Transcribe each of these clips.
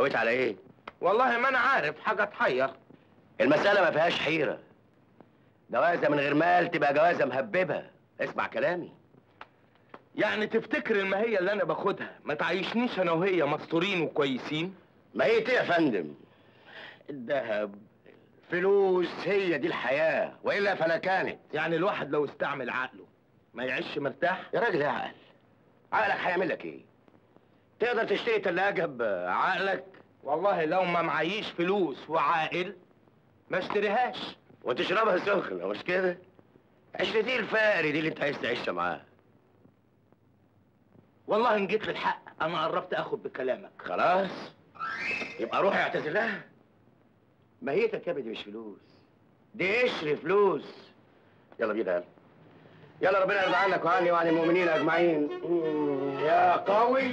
نويت على ايه والله ما انا عارف حاجه تحير المساله ما فيهاش حيره جوازه من غير مال تبقى جوازه مهببه اسمع كلامي يعني تفتكر الماهيه اللي انا باخدها ما تعيشنيش انا وهي مستورين وكويسين ما هي ايه يا فندم الذهب فلوس هي دي الحياه والا فلا كانت يعني الواحد لو استعمل عقله ما يعيش مرتاح يا راجل يا عقل عقلك هيعمل لك ايه تقدر تشتري تلاجة بعقلك والله لو ما معيش فلوس وعاقل ما اشتريهاش وتشربها سخنة مش كده؟ عشرتي الفقري دي اللي انت عايز تعيشها معاها والله ان جيت للحق انا قربت اخد بكلامك خلاص يبقى روح اعتذر لها ماهيتك يا ابني مش فلوس دي قشر فلوس يلا بينا يلا يلا ربنا يرضى عنك وعني وعن المؤمنين اجمعين مم، يا قوي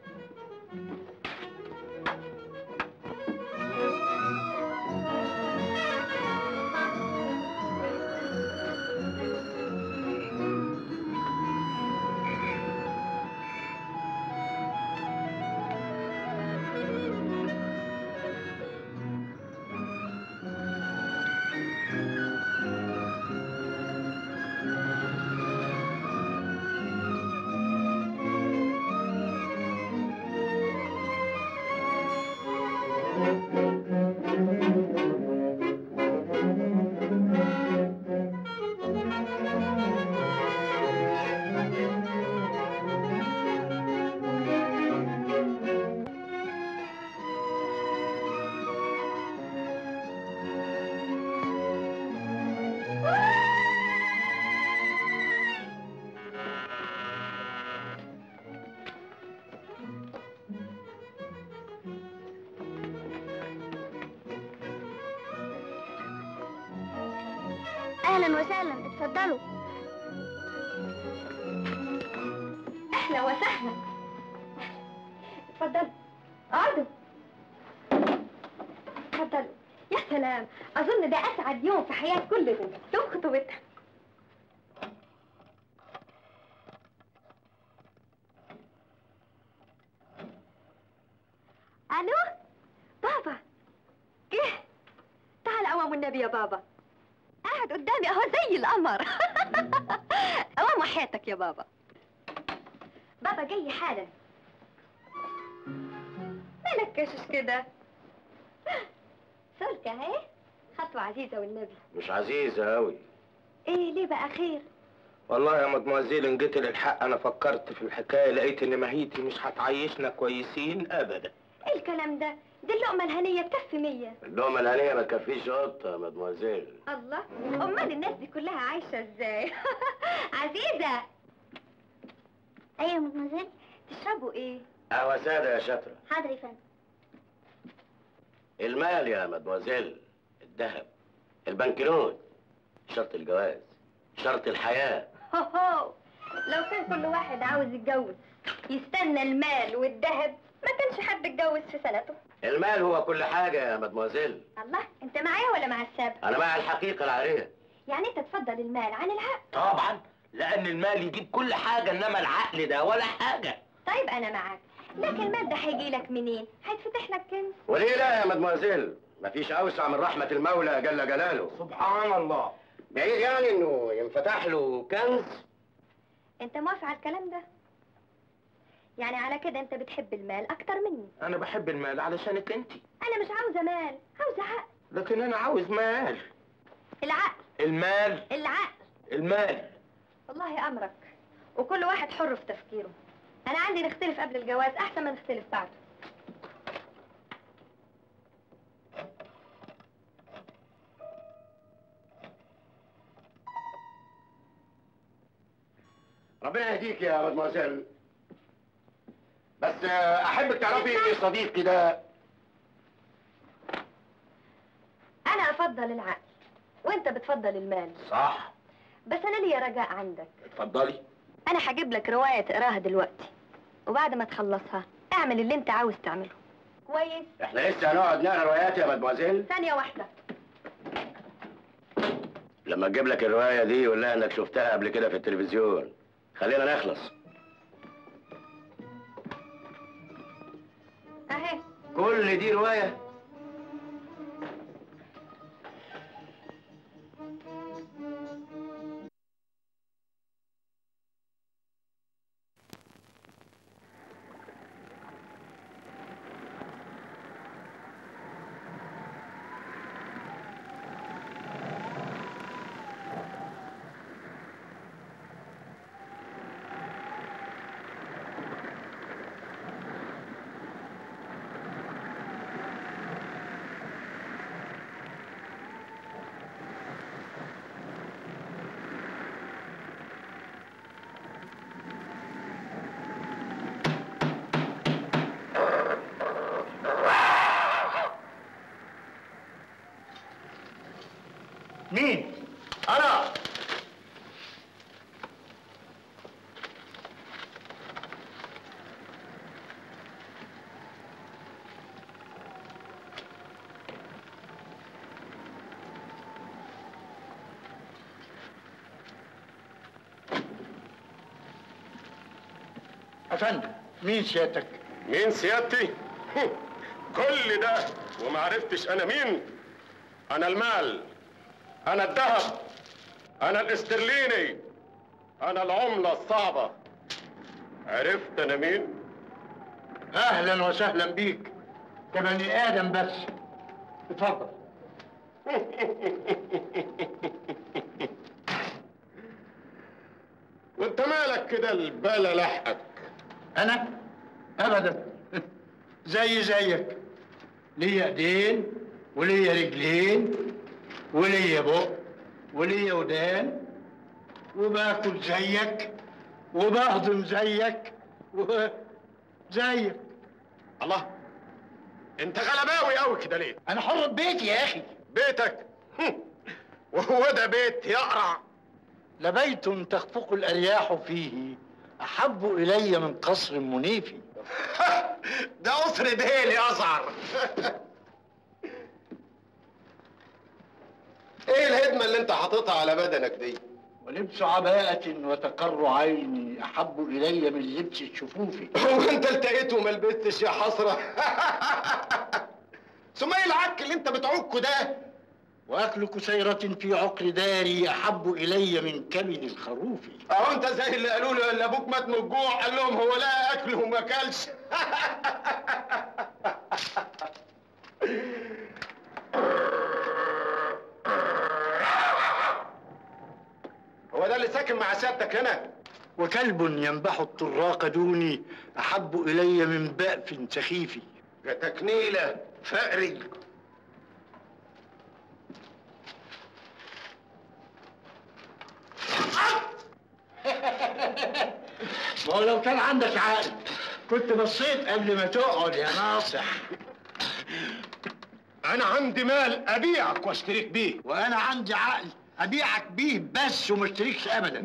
اهلا وسهلا اتفضلوا اهلا وسهلا اتفضلوا اقعدوا اتفضلوا يا سلام اظن ده اسعد يوم في حياه كل بنت يوم خطوبتها الو بابا جه تعال قوام النبي يا بابا قاعد قدامي اهو زي القمر قوام وحياتك يا بابا بابا جاي حالا مالك كشش كده سلكة اهي خطوة عزيزة والنبي مش عزيزة أوي ايه ليه بقى خير والله يا مدموزيل ان جيت للحق انا فكرت في الحكايه لقيت ان ماهيتي مش هتعيشنا كويسين ابدا ايه الكلام ده دي اللقمة الهنية تكفي مية اللقمة الهنية ما تكفيش قطة يا مدموزيل الله امال الناس دي كلها عايشة ازاي عزيزة ايوه مدمزيل تشربوا ايه قهوة سادة يا شاطرة حاضر يا فندم المال يا مدموزيل الذهب البنكنوت شرط الجواز شرط الحياة هو هو لو كان كل واحد عاوز يتجوز يستنى المال والذهب ما كانش حد اتجوز في سنته المال هو كل حاجة يا مدموزيل الله انت معايا ولا مع السابق أنا مع الحقيقة العارية يعني انت تفضل المال عن العقل طبعا لان المال يجيب كل حاجه انما العقل ده ولا حاجه طيب انا معاك لكن المال ده هيجي لك منين هيتفتح لك كنز وليه لا يا مدموزيل مفيش أوسع من رحمة المولى جل جلاله سبحان الله بعيد يعني إنه ينفتح له كنز انت موافق على الكلام ده يعني على كده انت بتحب المال اكتر مني انا بحب المال علشانك انت انا مش عاوزه مال عاوزه عقل لكن انا عاوز مال العقل المال العقل المال والله امرك وكل واحد حر في تفكيره انا عندي نختلف قبل الجواز احسن ما نختلف بعده ربنا يهديك يا مدموزيل بس آه، أحبك تعرفي إن صديقي ده انا افضل العقل وانت بتفضل المال صح بس انا ليا رجاء عندك اتفضلي انا هجيب لك روايه تقراها دلوقتي وبعد ما تخلصها اعمل اللي انت عاوز تعمله كويس إحنا لسه هنقعد نقرا روايات يا مدموزيل ثانيه واحده لما تجيب لك الرواية دي قول لها إنك شفتها قبل كده في التلفزيون خلينا نخلص اهي كل دي روايه مين؟ أنا أفندم مين سيادتك؟ مين سيادتي؟ كل ده وما عرفتش انا مين؟ انا المال انا الذهب انا الاسترليني انا العملة الصعبة عرفت انا مين؟ أهلا وسهلا بيك كبني آدم بس اتفضل وانت مالك كده البلا لحقك أنا؟ أبدا زي زيك ليا إيدين وليا رجلين وليا بق وليا ودان وباكل زيك وبهضم زيك وزيك الله انت غلباوي قوي كده ليه؟ أنا حر بيتي يا أخي بيتك وهو ده بيت يقرع لبيت تخفق الأرياح فيه أحب إلي من قصر منيف ده قصر ديلي ازعر ايه الهدمه اللي انت حاططها على بدنك دي ولبس عباءة وتقر عيني أحب إلي من لبس الشفوف هو انت التقيت وما لبستش يا حسره ثم ايه العك اللي انت بتعكه ده وأكل كسيرة في عقر داري أحب إلي من كبد الخروف اهو انت زي اللي قالوا له اللي ابوك مات من الجوع قال لهم هو لا اكل وما اكلش هو ده اللي ساكن مع سيادتك هنا وكلب ينبح الطراق دوني أحب إلي من بأف سخيف جاتك نيله فقري ما هو لو كان عندك عقل كنت بصيت قبل ما تقعد يا ناصح انا عندي مال ابيعك واشتريك بيه وأنا عندي عقل أبيعك بيه بس وما اشتريكش أبدا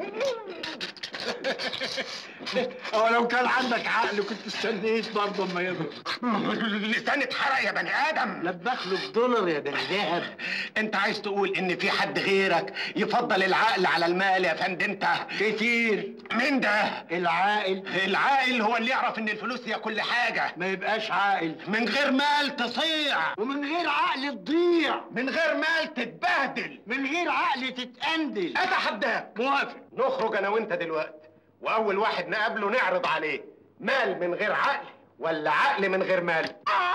هو لو كان عندك عقل كنت استنيت برضه اما يضرب لساني اتحرق يا بني ادم لبخ له الدولار يا بني ذهب انت عايز تقول ان في حد غيرك يفضل العقل على المال يا فندم انت كتير مين ده العاقل العاقل هو اللي يعرف ان الفلوس هي كل حاجه ما يبقاش عاقل من غير مال تصيع ومن غير عقل تضيع من غير مال تتبهدل من غير عقل تتقندل اتحداك موافق نخرج انا وانت دلوقتي واول واحد نقابله نعرض عليه مال من غير عقل ولا عقل من غير مال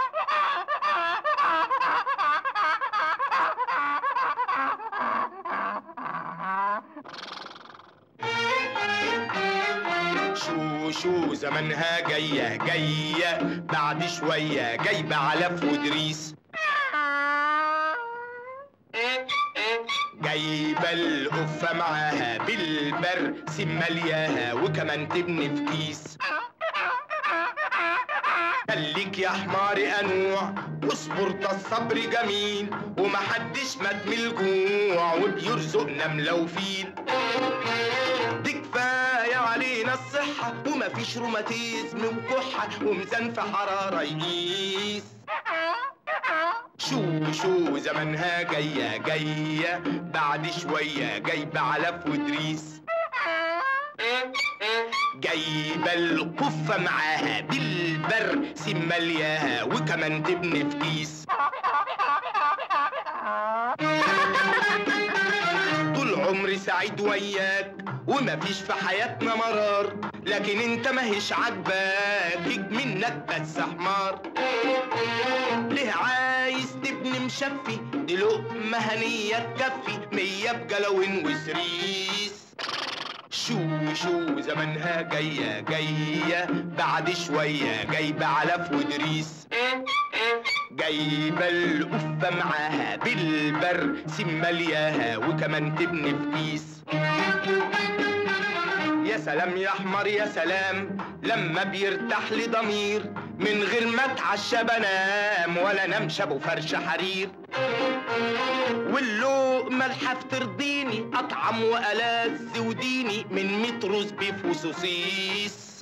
شو شو زمنها جاية جاية بعد شوية جايبة علف ودريس جايبة القفة معاها بالبر سم ملياها وكمان تبني في كيس خليك يا حماري انوع واصبر ده الصبر جميل ومحدش مات من الجوع وبيرزقنا ملوفين دي كفاية علينا الصحة ومفيش روماتيزم وكحة وميزان في حرارة يقيس شو شو زمنها جاية جاية بعد شوية جايبة علف ودريس جايبه القفه معاها بالبرس ملياها وكمان تبني في كيس طول عمري سعيد وياك ومفيش في حياتنا مرار لكن انت ماهيش عاجباك منك بس حمار ليه عايز تبني مشفي دي لقمة هنية تكفي مية بجلوين وسريس شو شو زمانها جاية جاية بعد شوية جايبة علف ودريس جايبة القفة معاها بالبرس ملياها وكمان تبني في كيس يا سلام يا حمار يا سلام لما بيرتاح لي ضمير من غير ما اتعشى بنام ولا نمشى ابو فرش حرير واللقمة الحف ترضيني اطعم والذ وديني من ميت روز بيف وسوسيس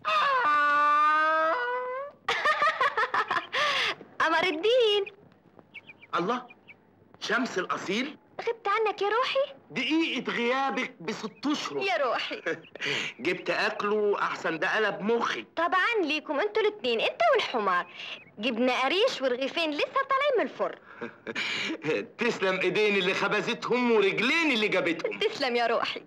قمر الدين الله شمس الاصيل غبت عنك يا روحي دقيقة غيابك بست اشهر يا روحي جبت اكله احسن ده قلب مخي طبعا ليكم انتوا الاتنين انت والحمار جبنا قريش ورغيفين لسه طالعين من الفرن تسلم ايدين اللي خبزتهم ورجلين اللي جابتهم تسلم يا روحي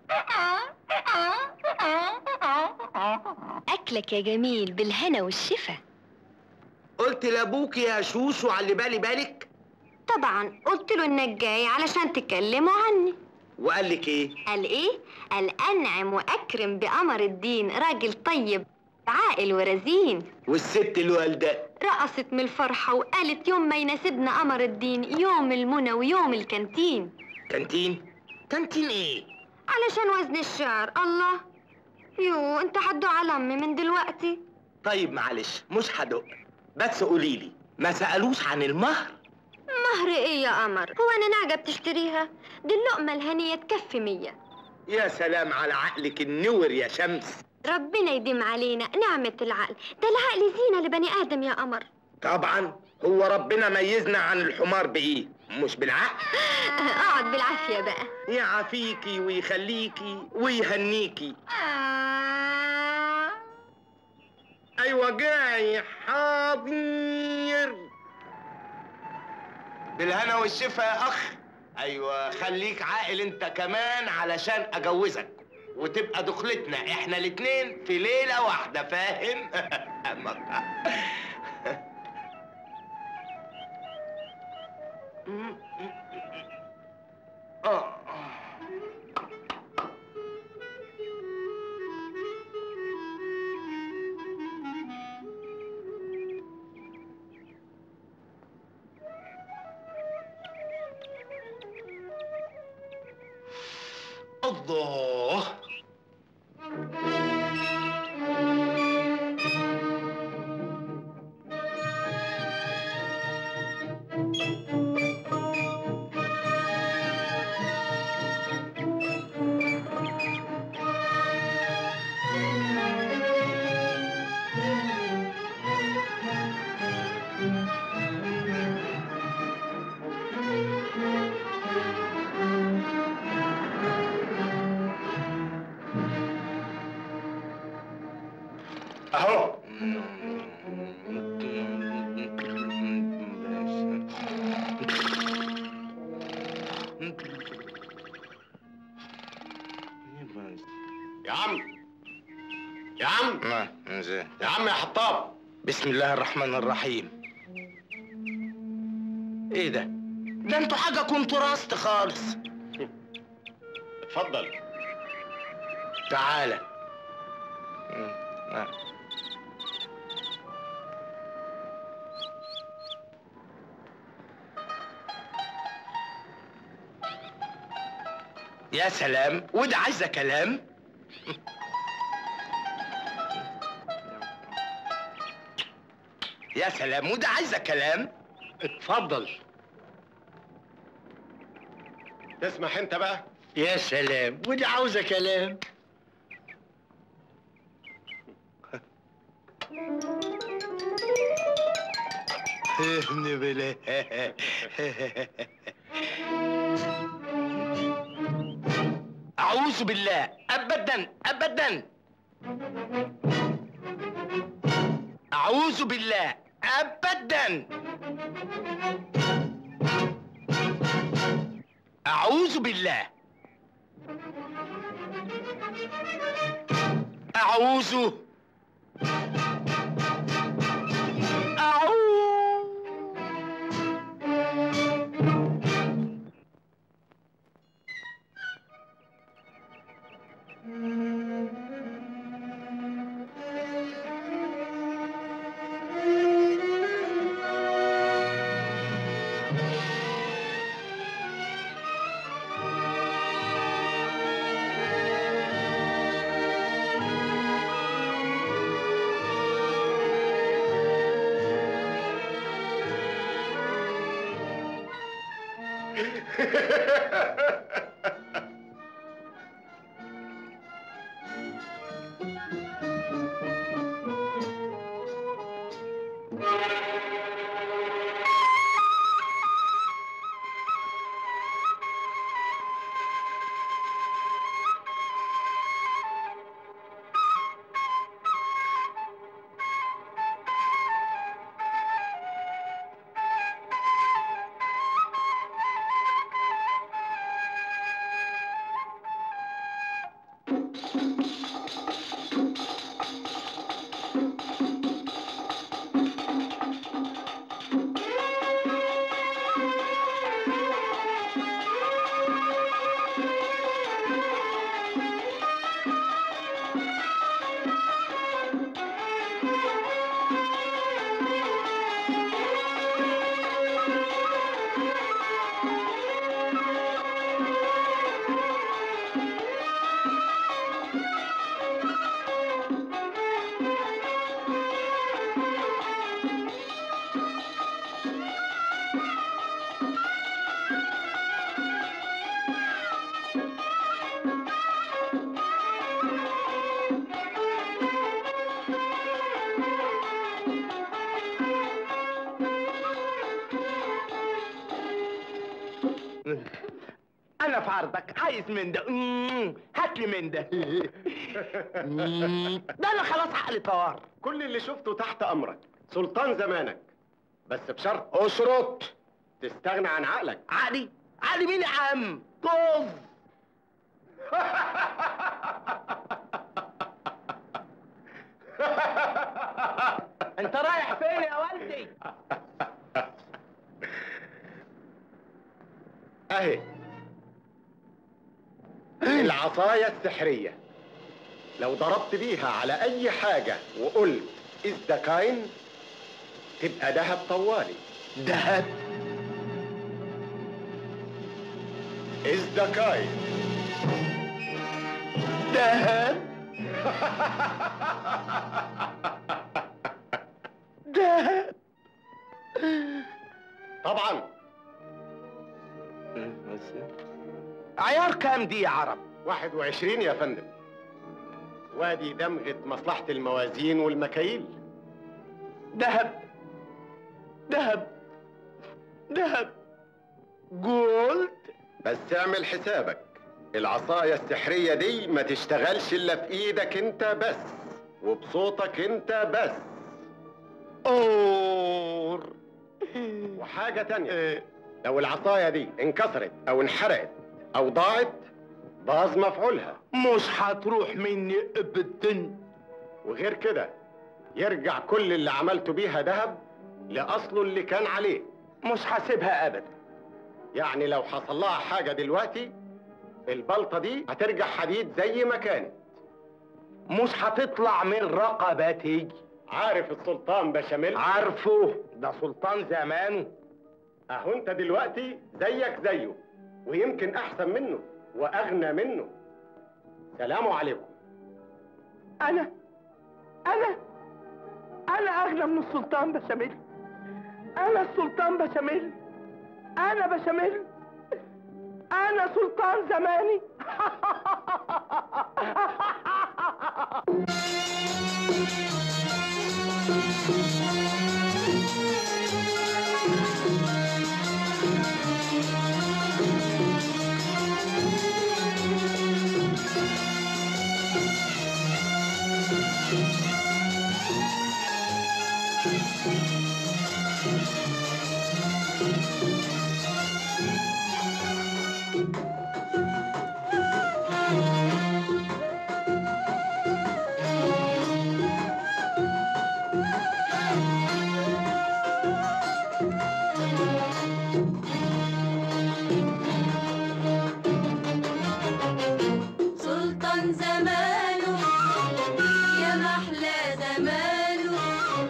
اكلك يا جميل بالهنا والشفا قلت لابوك يا شوشو على اللي بالي بالك طبعا قلت له انك جاي علشان تكلموا عني وقال لك ايه قال ايه قال انعم واكرم بقمر الدين راجل طيب عاقل ورزين والست الوالده رقصت من الفرحة وقالت يوم ما يناسبنا قمر الدين يوم المنى ويوم الكانتين كانتين كانتين ايه علشان وزن الشعر الله يو انت حدو على امي من دلوقتي طيب معلش مش هدق بس قولي لي ما سالوش عن المهر مهر ايه يا قمر هو انا نعجة بتشتريها دي اللقمة الهنية تكفي مية يا سلام على عقلك النور يا شمس ربنا يديم علينا نعمة العقل ده العقل زينة لبني آدم يا قمر طبعا هو ربنا ميزنا عن الحمار بايه مش بالعقل اقعد بالعافية بقى يعافيكي ويخليكي ويهنيكي ايوه جاي حاضر بالهنا والشفا يا اخ ايوه خليك عاقل انت كمان علشان اجوزك وتبقى دخلتنا احنا الاتنين في ليله واحده فاهم اه الله اهو يا عم يا عم يا عم يا حطاب بسم الله الرحمن الرحيم ايه ده ده انتوا حاجه كنتوا راست خالص اتفضل تعالى مم. آه. يا سلام وده عايزه كلام يا سلام وده عايزه كلام اتفضل تسمح انت بقى يا سلام ودي عاوزة كلام ابن بلا أعوذ بالله أبدا أبدا اعوذ بالله ابدا اعوذ بالله اعوذ اعوذ انا في عرضك عايز من ده مم، هات لي من ده مم، ده انا خلاص عقلي طار كل اللي شفته تحت امرك سلطان زمانك بس بشرط اشرط تستغنى عن عقلك عقلي عقلي مين يا عم طز انت رايح فين يا والدي اهي العصاية السحرية لو ضربت بيها على أي حاجة وقلت إزدكاين تبقى دهب طوالي دهب إزدكاين دهب دهب طبعا عيار كام دي يا عرب 21 يا فندم وادي دمغة مصلحة الموازين والمكاييل دهب دهب دهب جولد بس اعمل حسابك العصاية السحرية دي ما تشتغلش إلا في إيدك أنت بس وبصوتك أنت بس اور وحاجة تانية لو العصاية دي انكسرت أو انحرقت أو ضاعت باظ مفعولها مش هتروح مني ابدا وغير كده يرجع كل اللي عملته بيها دهب لأصله اللي كان عليه مش هسيبها ابدا يعني لو حصل لها حاجة دلوقتي البلطة دي هترجع حديد زي ما كانت مش هتطلع من رقبتي عارف السلطان بشاميل عارفه ده سلطان زمانه اهو انت دلوقتي زيك زيه ويمكن احسن منه واغنى منه سلام عليكم انا انا انا اغنى من السلطان بشاميل انا السلطان بشاميل انا بشاميل انا سلطان زماني سلطان زمانه يا محلى زمانه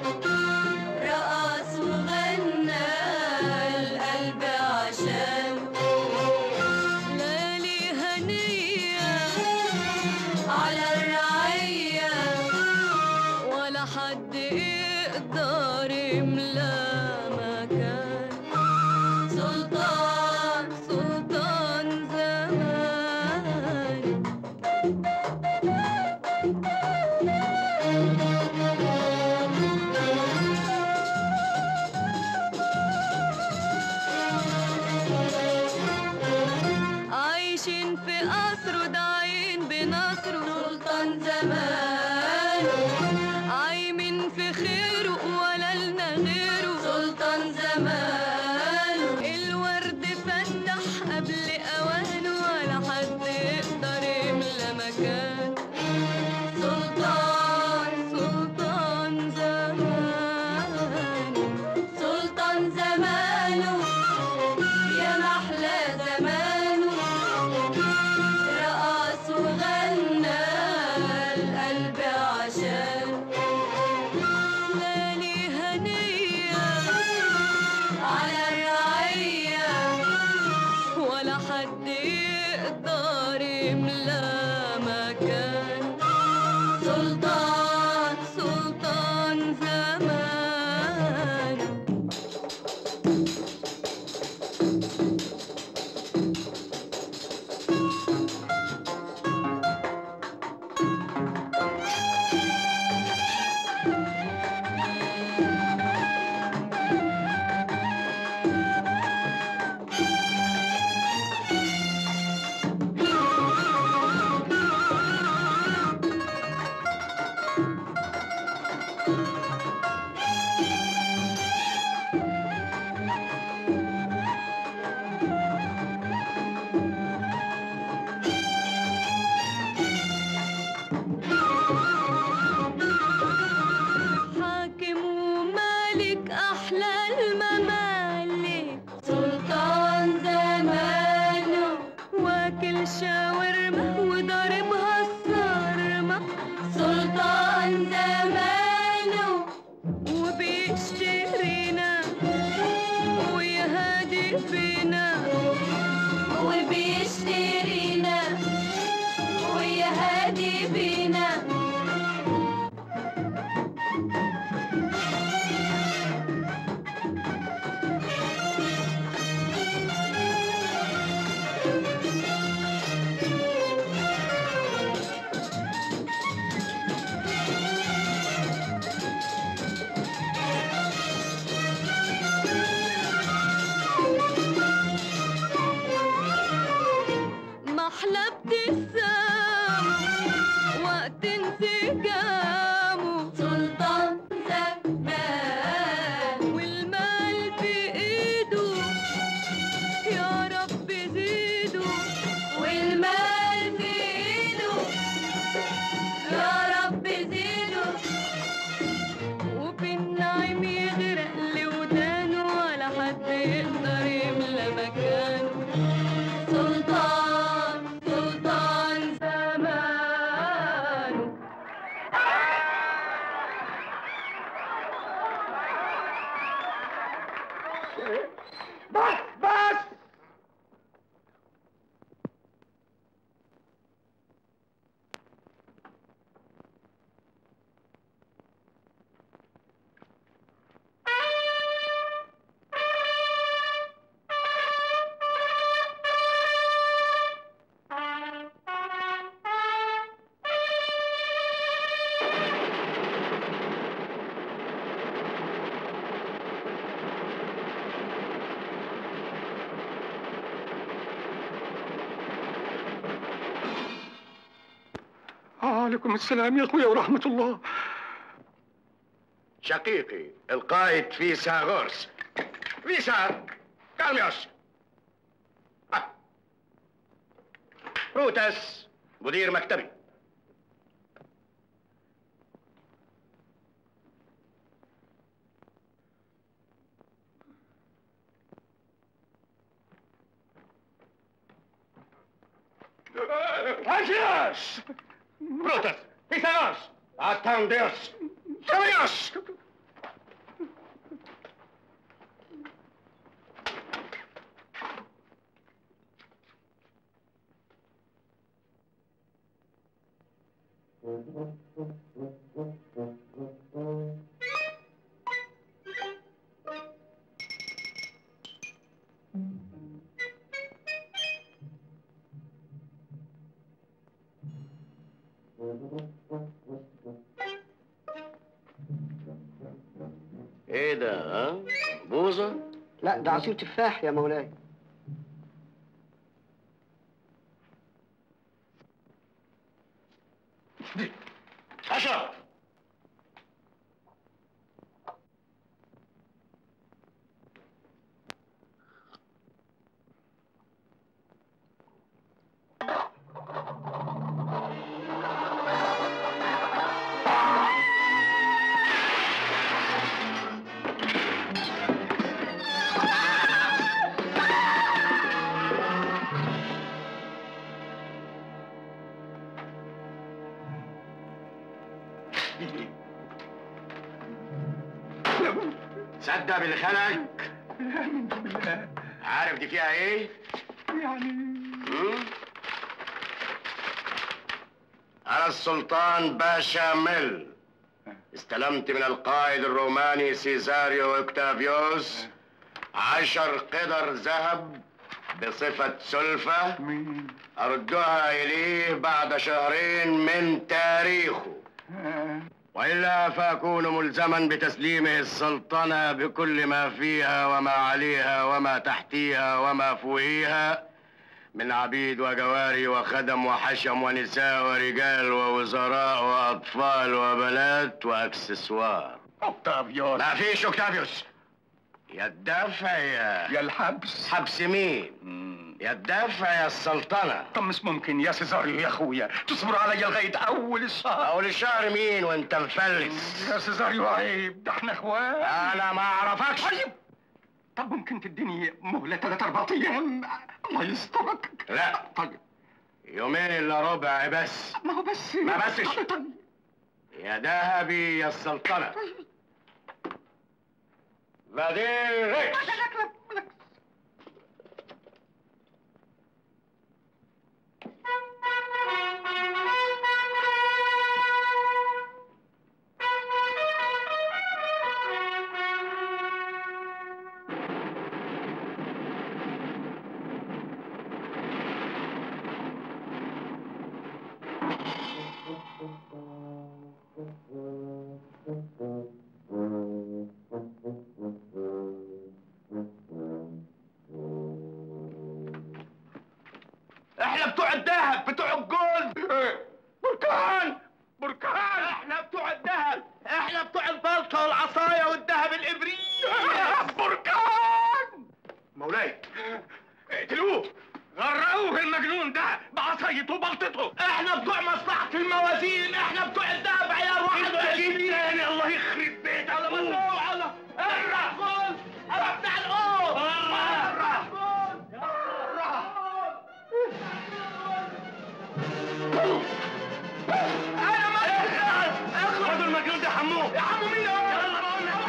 رقص وغنى القلب عشانه ليالي هنية على الرعية ولا حد يقدر يملى مكان سلطان سلطان زمان عايشين في قصر وداعين بنصره سلطان زمان عايمين في خيره ولا لنا غيره سلطان زمان الورد فتح قبل اوانه ولا حد يقدر يملى مكان سلطان سلطان زمان سلطان زمانه يا محلى زمانه رقص وغنى القلب عشان ليالي هنية على الرعية ولا حد يقدر يملى مكان سلطان سلطان زمان حاكم ومالك أحلى الممالك سلطان زمانه واكل شاورما وضاربها الصارمة سلطان زمانه وبيشترينا ويهادي فينا وبيشترينا ويهادي فينا محلى ابتسامه وقت انسجامه سلطان زمان والمال في ايده يا رب زيده والمال في ايده يا رب زيده وفي النعيم يغرق لودانه ولا حد يقدر يملى مكانه سلطان سلطان زمانه وعليكم السلام يا اخويا ورحمه الله شقيقي القائد فيثاغورس فيثا كالميوس آه. بروتس مدير مكتبي Angelos! Brutus! Pythagoras! Attendeos! Curios! ايه ده ها؟ بوظة؟ لا ده عصير تفاح يا مولاي اشرب صدق باللي خلقك عارف دي فيها ايه؟ يعني مم؟ أنا السلطان باشا مل استلمت من القائد الروماني سيزاريو اوكتافيوس عشر قدر ذهب بصفة سلفة مين أردها إليه بعد شهرين من تاريخه آه. وإلا فأكون ملزما بتسليمه السلطنة بكل ما فيها وما عليها وما تحتيها وما فوقيها من عبيد وجواري وخدم وحشم ونساء ورجال ووزراء وأطفال وبنات وأكسسوار اوكتافيوس ما فيش أوكتافيوس يا الدفع يا يا الحبس حبس مين يا الدفع يا السلطنة طب مش ممكن يا سيزاريو يا اخويا تصبر عليا لغايه اول الشهر أول الشهر مين وأنت مفلس يا سيزاريو عيب ده احنا اخوات أنا ما أعرفكش طيب طب ممكن تديني مهلة ثلاث أربع أيام الله يسترك لا طيب يومين الا ربع بس ما هو بس ما بسش. طيب طيب يا ذهبي يا السلطنة بعدين ريكس احنا بتوع الذهب بتوع الجولد بركان بركان احنا بتوع الذهب احنا بتوع البلطة والعصاية والذهب الابريق بركان مولاي اقتلوه غرقوه المجنون ده بعصايته وبلطته احنا بتوع مصلحة الموازين احنا بتوع الذهب عيار واحد وعشرين يعني الله يخرب بيتك على مصروع على الرح كل انا بتاع القوم الرح انا ما خدوا المجنون ده حموه يا عم مين يلا بقول لك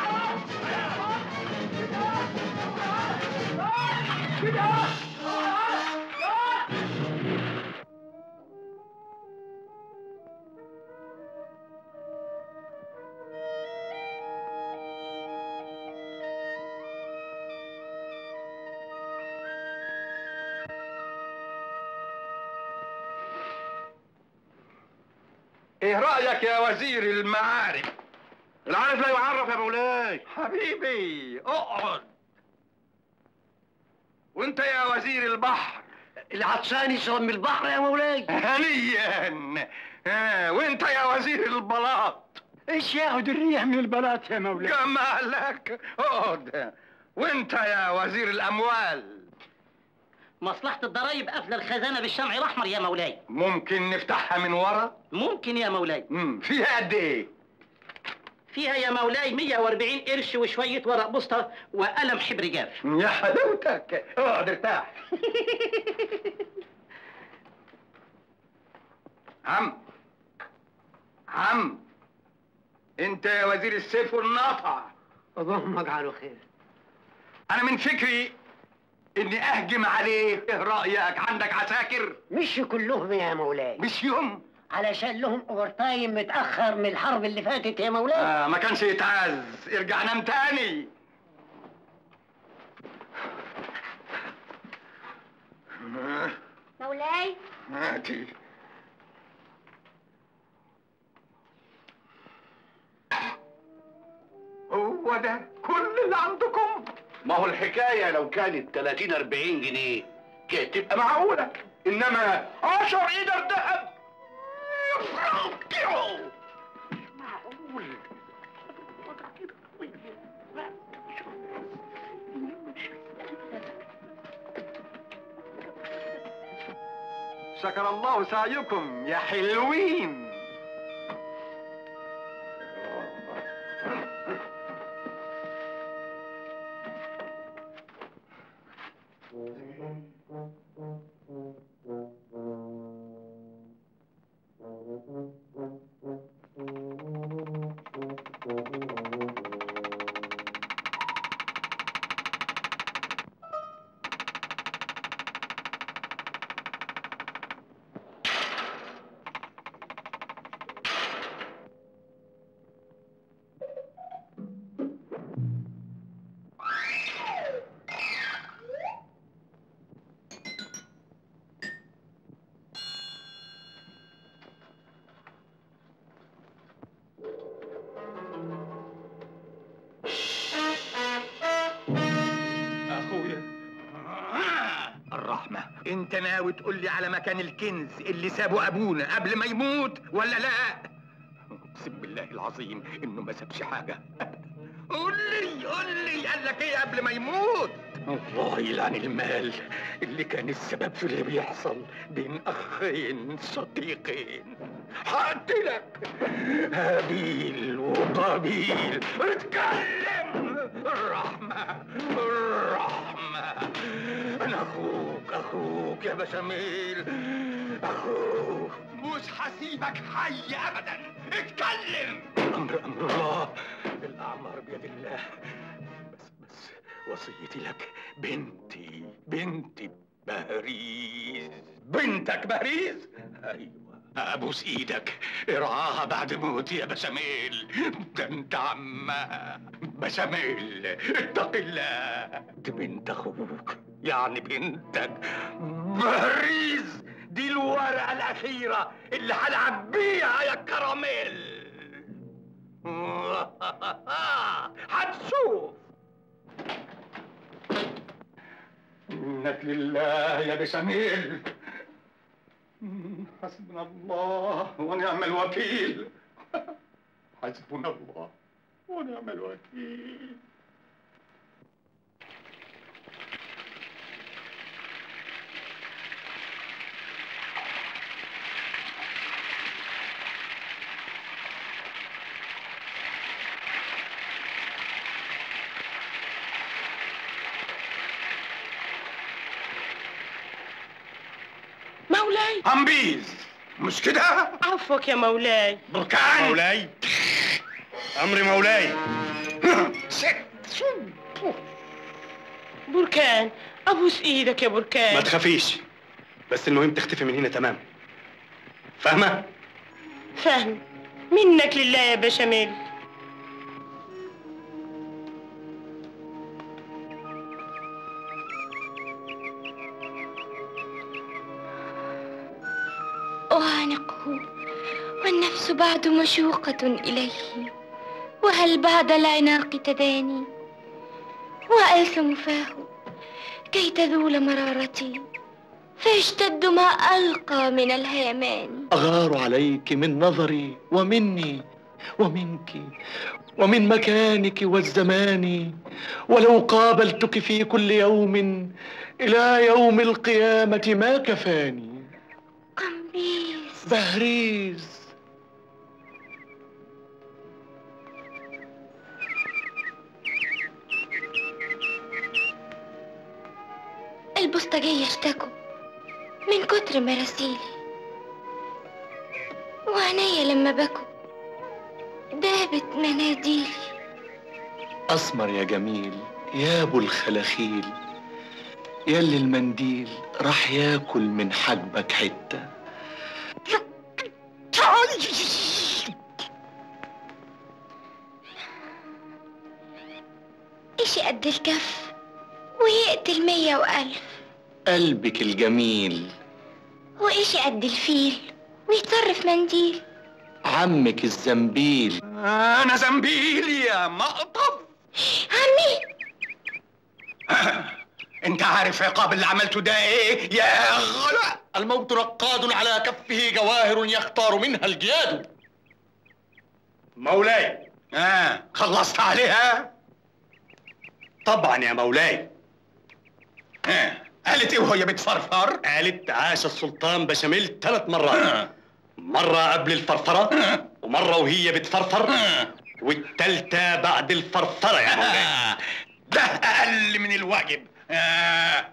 ايه رايك يا وزير المعارف العارف لا يعرف يا مولاي حبيبي اقعد وانت يا وزير البحر العطشان يشرب من البحر يا مولاي هنيا آه وانت يا وزير البلاط ايش ياخد الريح من البلاط يا مولاي جمالك اقعد وانت يا وزير الاموال مصلحة الضرايب قافلة الخزانة بالشمع الأحمر يا مولاي ممكن نفتحها من ورا ممكن يا مولاي مم. فيها قد ايه فيها يا مولاي 140 قرش وشوية ورق بوسطة وقلم حبر جاف يا حلاوتك اقعد ارتاح عم عم انت يا وزير السيف والنطع اللهم اجعله خير انا من فكري اني اهجم عليه ايه رايك عندك عساكر مش كلهم يا مولاي مش يوم علشان لهم اوفر تايم متاخر من الحرب اللي فاتت يا مولاي آه ما كانش يتعز ارجع نام تاني آه، مولاي هاتي هو ده كل اللي عندكم ما هو الحكايه لو كانت 30 40 جنيه كانت تبقى معقولة إنما عشر إيدر ذهب معقول شكر الله سعيكم يا حلوين اخويا الرحمة انت ناوي تقول لي على مكان الكنز اللي سابه ابونا قبل ما يموت ولا لا اقسم بالله العظيم انه ما سابش حاجة قول لي قول لي قال لك ايه قبل ما يموت الله يلعن المال اللي كان السبب في اللي بيحصل بين اخين شقيقين هقتلك هابيل وقابيل اتكلم الرحمة الرحمة انا اخوك اخوك يا بشاميل اخوك مش هسيبك حي ابدا اتكلم امر امر الله الاعمار بيد الله بس بس وصيتي لك بنتي بنتي باريس بنتك باريس ايوه ابوس ايدك ارعاها بعد موتي يا بشاميل ده انت عمها بشاميل اتق الله دي بنت اخوك يعني بنتك باريس دي الورقه الاخيره اللي هلعب بيها يا كراميل هتشوف منك لله يا بشاميل حسبنا الله ونعم الوكيل حسبنا الله ونعم الوكيل مولاي أمبيز مش كده؟ عفوك يا مولاي بركان مولاي امر مولاي بركان ابوس ايدك يا بركان ما تخافيش بس المهم تختفي من هنا تمام فاهمه فاهم منك لله يا بشاميل أعانقه والنفس بعد مشوقة إليه وهل بعد العناق تداني وألثم فاه كي تذول مرارتي فيشتد ما ألقى من الهيمان أغار عليك من نظري ومني ومنك ومن مكانك والزمان ولو قابلتك في كل يوم إلى يوم القيامة ما كفاني قميص بهريز البوسطجية اشتكوا من كتر مراسيلي وعينيا لما بكوا دابت مناديلي أسمر يا جميل يا أبو الخلاخيل ياللي المنديل راح ياكل من حجبك حتة إشي قد الكف ويقتل مية وألف قلبك الجميل وإشي قد الفيل ويطرف منديل عمك الزنبيل انا زنبيل يا مقطف عمي انت عارف عقاب اللي عملته ده ايه يا غلا الموت رقاد على كفه جواهر يختار منها الجياد مولاي اه خلصت عليها طبعا يا مولاي آه. قالت ايه وهي بتفرفر قالت عاش السلطان بشاميل ثلاث مرات مرة قبل الفرفرة ومرة وهي بتفرفر والتالتة بعد الفرفرة يا مولاي آه. ده اقل من الواجب آه.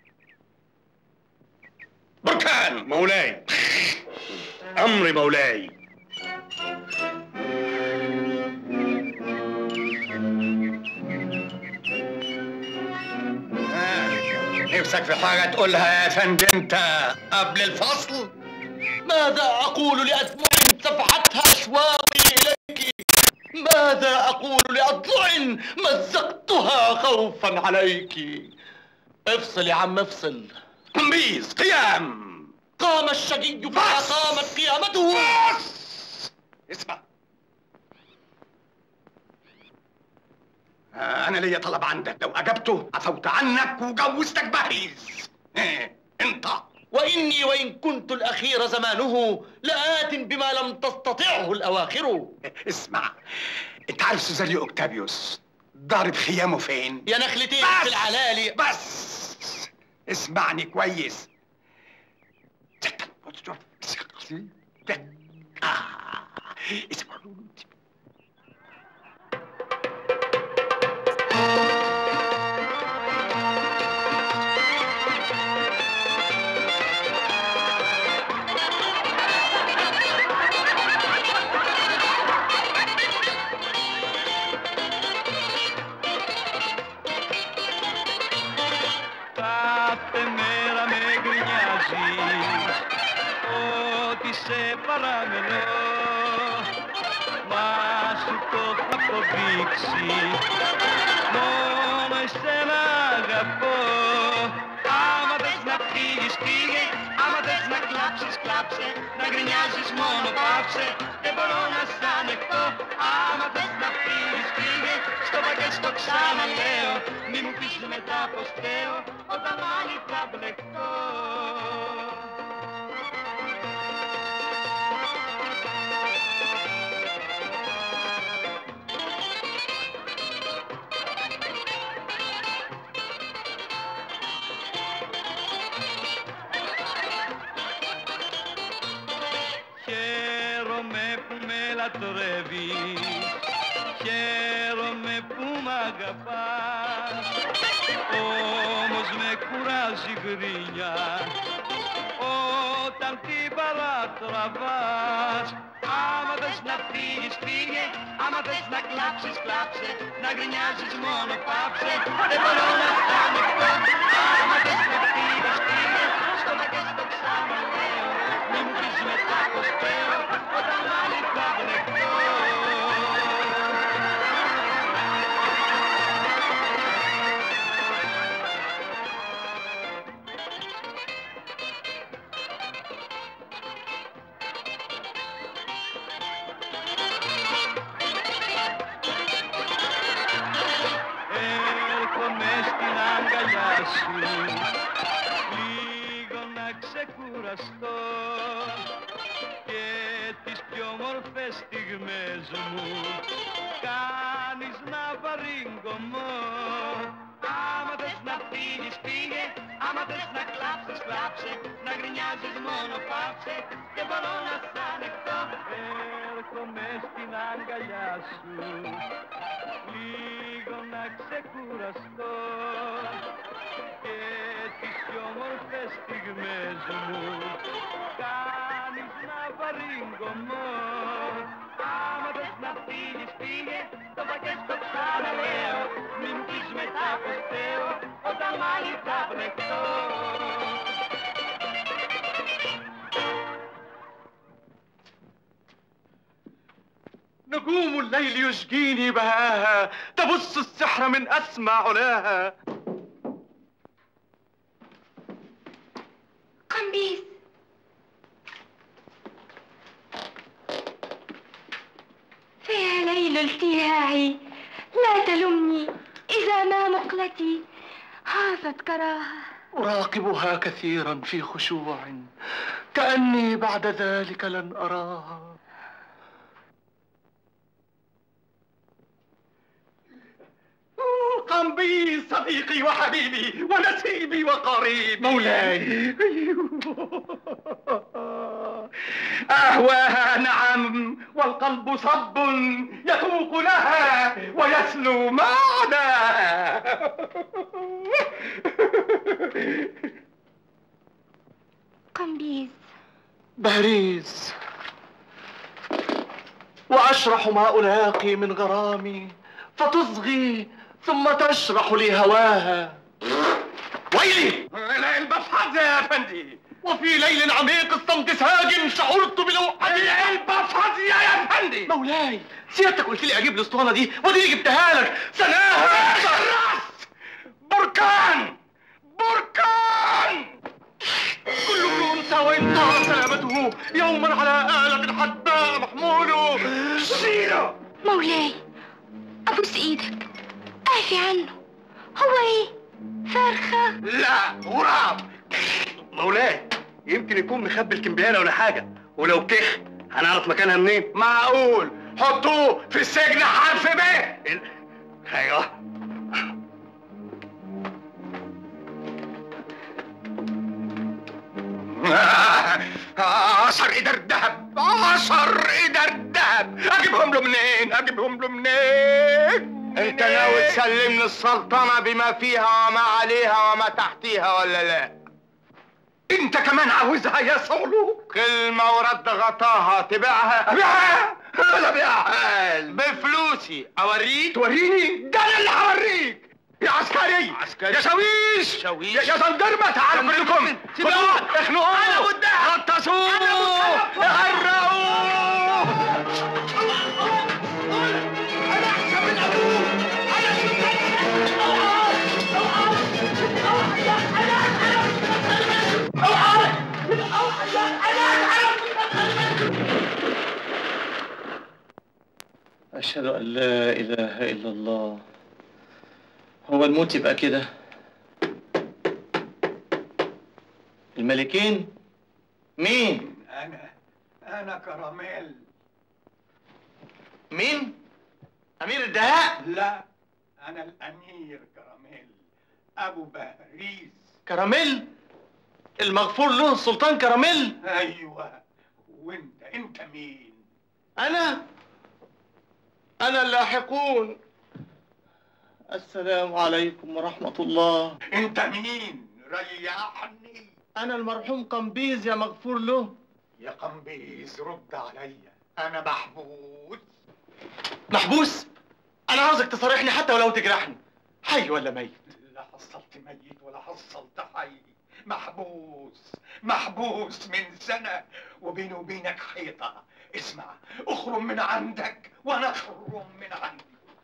بركان مولاي أمر مولاي نفسك في حاجة تقولها يا فندم انت قبل الفصل ماذا أقول لأدمع سفحتها أشواقي إليك ماذا أقول لأضلع مزقتها خوفا عليك افصل يا عم افصل قمبيز قيام قام الشقي فما قامت قيامته بس اسمع آه، أنا ليا طلب عندك لو أجبته عفوت عنك وجوزتك بهريز إيه أنت وإني وإن كنت الأخير زمانه لآت بما لم تستطعه الأواخر اسمع أنت عارف سوزاريو أوكتافيوس ضارب خيامه فين؟ يا نخلتين بس! في العلالي بس اسمعني كويس Κάθε μέρα με γκρινιάζεις ότι σε παραμελώ Μα σου το έχω αποδείξει Μόνο εσένα αγαπώ Άμα θες να φύγεις φύγε Άμα θες να κλάψεις κλάψε Να γκρινιάζεις μόνο πάψε Δεν μπορώ να σ' ανεχτώ Άμα θες να φύγεις φύγε Στο πακέτ στο ξαναλέω Μη μου πεις μετά πως φταίω Όταν πάλι θα μπλεχτώ Χαίρομαι που με λατρεύεις Χαίρομαι που μ' αγαπάς Όμως με κουράζει γκρίνια Όταν την παρατραβάς Άμα θες να φύγεις φύγε Άμα θες να κλάψεις κλάψε Να γκρινιάζεις μόνο πάψε Δεν μπορώ να σ' ανοιχτώ Άμα θες να φύγεις φύγε Στο μακέ στο ξαναλέω Μη μου πεις μετά πως φταίω Όταν πάλι θα μπλεχτώ Έρχομαι στην αγκαλιά σου όμορφες στιγμές μου κάνεις να βαρύγκωμο Άμα θες να πίνεις πήγε, άμα θες να κλάψεις κλάψε Να γκρινιάζεις μόνο πάψε και μπορώ να σ' ανεχτώ Έρχομαι στην αγκαλιά σου λίγο να ξεκουραστώ και τις πιο όμορφες στιγμές μου κάνεις να βαρύγκωμο Άμα θες να πίνεις πήγε, το πακέτο στο ξαναλέω Μην μου πεις μετά πως θέω, όταν μάλλη θα βρεθώ نجوم الليل يشجيني بهاها تبص السحر من أسمى علاها قمبيز فيا ليل التهاعي لا تلمني إذا ما مقلتي هافت كراهة أراقبها كثيرا في خشوع كأني بعد ذلك لن أراها قمبيز صديقي وحبيبي ونسيبي وقريبي مولاي. أهواها نعم والقلب صب يتوق لها ويسلو معنا قمبيز باريس وأشرح ما ألاقي من غرامي فتصغي ثم تشرح لي هواها ويلي البفحة يا أفندي وفي ليل عميق الصمت ساجن شعرت بلوحتي البفحة يا أفندي مولاي سيادتك قلت لي اجيب الاسطوانه دي ودي جبتها لك سناها بركان بركان كل انثى وان طال سلامته يوما على آلة حتى محمول سيرة مولاي أبوس إيدك اعفي عنه هو إيه فرخة لا غراب مولاي يمكن يكون مخبي الكمبيالة ولا حاجة ولو كح هنعرف مكانها منين معقول حطوه في السجن حرف ب ايوه عشر قدر دهب عشر قدر دهب اجيبهم له منين اجيبهم له منين انت ناوي تسلمني السلطنة بما فيها وما عليها وما تحتيها ولا لا انت كمان عاوزها يا صولو كلمة ورد غطاها تبيعها ابيعها انا ابيعها بفلوسي اوريك توريني ده انا اللي هوريك يا عسكري عسكري. يا شاويش شاويش. يا, يا زندرمة تعالوا كلكم خدوه اخنقوه أنا مدعي. غطسوه غرقوه أشهد أن لا إله إلا الله هو الموت يبقى كده الملكين مين انا انا كراميل مين أمير الدهاء لا انا الامير كراميل ابو باريس كراميل المغفور له السلطان كراميل ايوه وانت انت مين أنا أنا اللاحقون السلام عليكم ورحمة الله انت مين ريحني أنا المرحوم قمبيز يا مغفور له يا قمبيز رد عليا انا محبوس محبوس أنا عاوزك تصارحني حتى ولو تجرحني حي ولا ميت لا حصلت ميت ولا حصلت حي محبوس محبوس من سنة وبيني وبينك حيطة اسمع اخرم من عندك وانا اخرم من عندي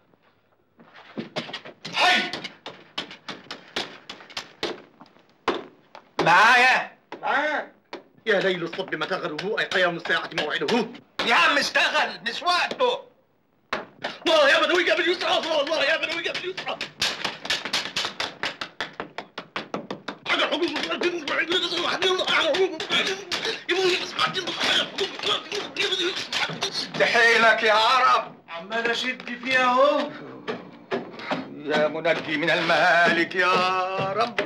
حي معايا معاك يا ليل الصب متى غروه أي قيام الساعة موعده يا عم اشتغل مش وقته الله يا بدوي قبل يسرى الله يا بدوي قبل يسرى حاجة شد حيلك يا عرب عمال اشد فيها اهو يا منجي من المهالك يا رب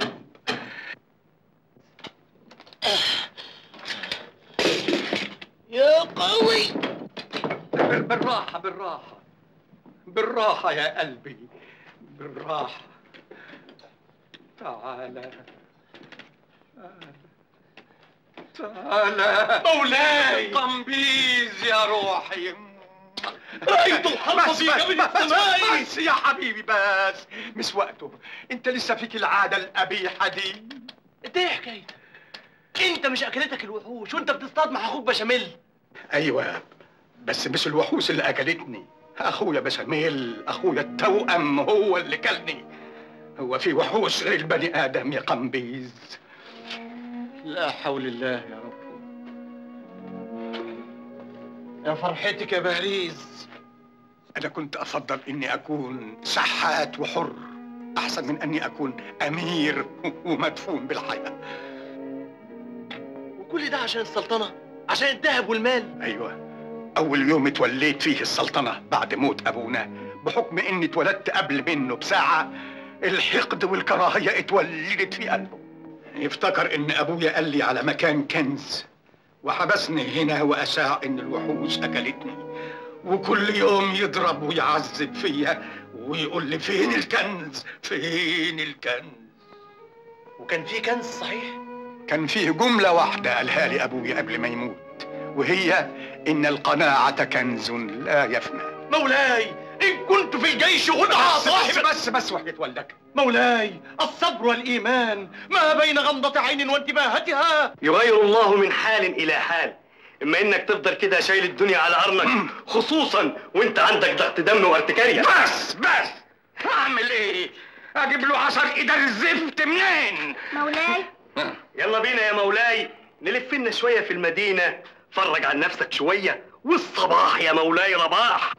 يا قوي بال- بالراحة بالراحة بالراحة يا قلبي بالراحة تعالى تعالى مولاي. قمبيز يا روحي رأيت الحرب بس في بس جبل بس, السماء. بس يا حبيبي بس مش وقته انت لسه فيك العادة القبيحة دي انت ايه حكايتك؟ انت مش اكلتك الوحوش وانت بتصطاد مع اخوك بشاميل ايوه بس مش الوحوش اللي اكلتني اخويا بشاميل اخويا التوأم هو اللي كلني هو في وحوش غير البني ادم يا قمبيز لا حول الله يا رب يا فرحتك يا بهريز انا كنت افضل اني اكون شحات وحر احسن من اني اكون امير ومدفون بالحياه وكل ده عشان السلطنة عشان الذهب والمال ايوه اول يوم اتوليت فيه السلطنه بعد موت ابونا بحكم اني اتولدت قبل منه بساعه الحقد والكراهيه اتولدت في قلبه يفتكر ان ابويا قال لي على مكان كنز وحبسني هنا واشاع ان الوحوش اكلتني وكل يوم يضرب ويعذب فيا ويقول لي فين الكنز فين الكنز وكان في كنز صحيح كان فيه جملة واحدة قالها لي أبوي قبل ما يموت وهي إن القناعة كنز لا يفنى مولاي إن كنت في الجيش ادعى بس صاحب بس بس وحية والدك مولاي الصبر والإيمان ما بين غمضة عين وانتباهتها يغير الله من حال إلى حال إما إنك تفضل كده شايل الدنيا على قرنك خصوصا وأنت عندك ضغط دم وارتكارية بس بس أعمل إيه؟ أجيب له عشر إيدار زفت منين؟ مولاي يلا بينا يا مولاي نلف لنا شوية في المدينة فرج عن نفسك شوية والصباح يا مولاي رباح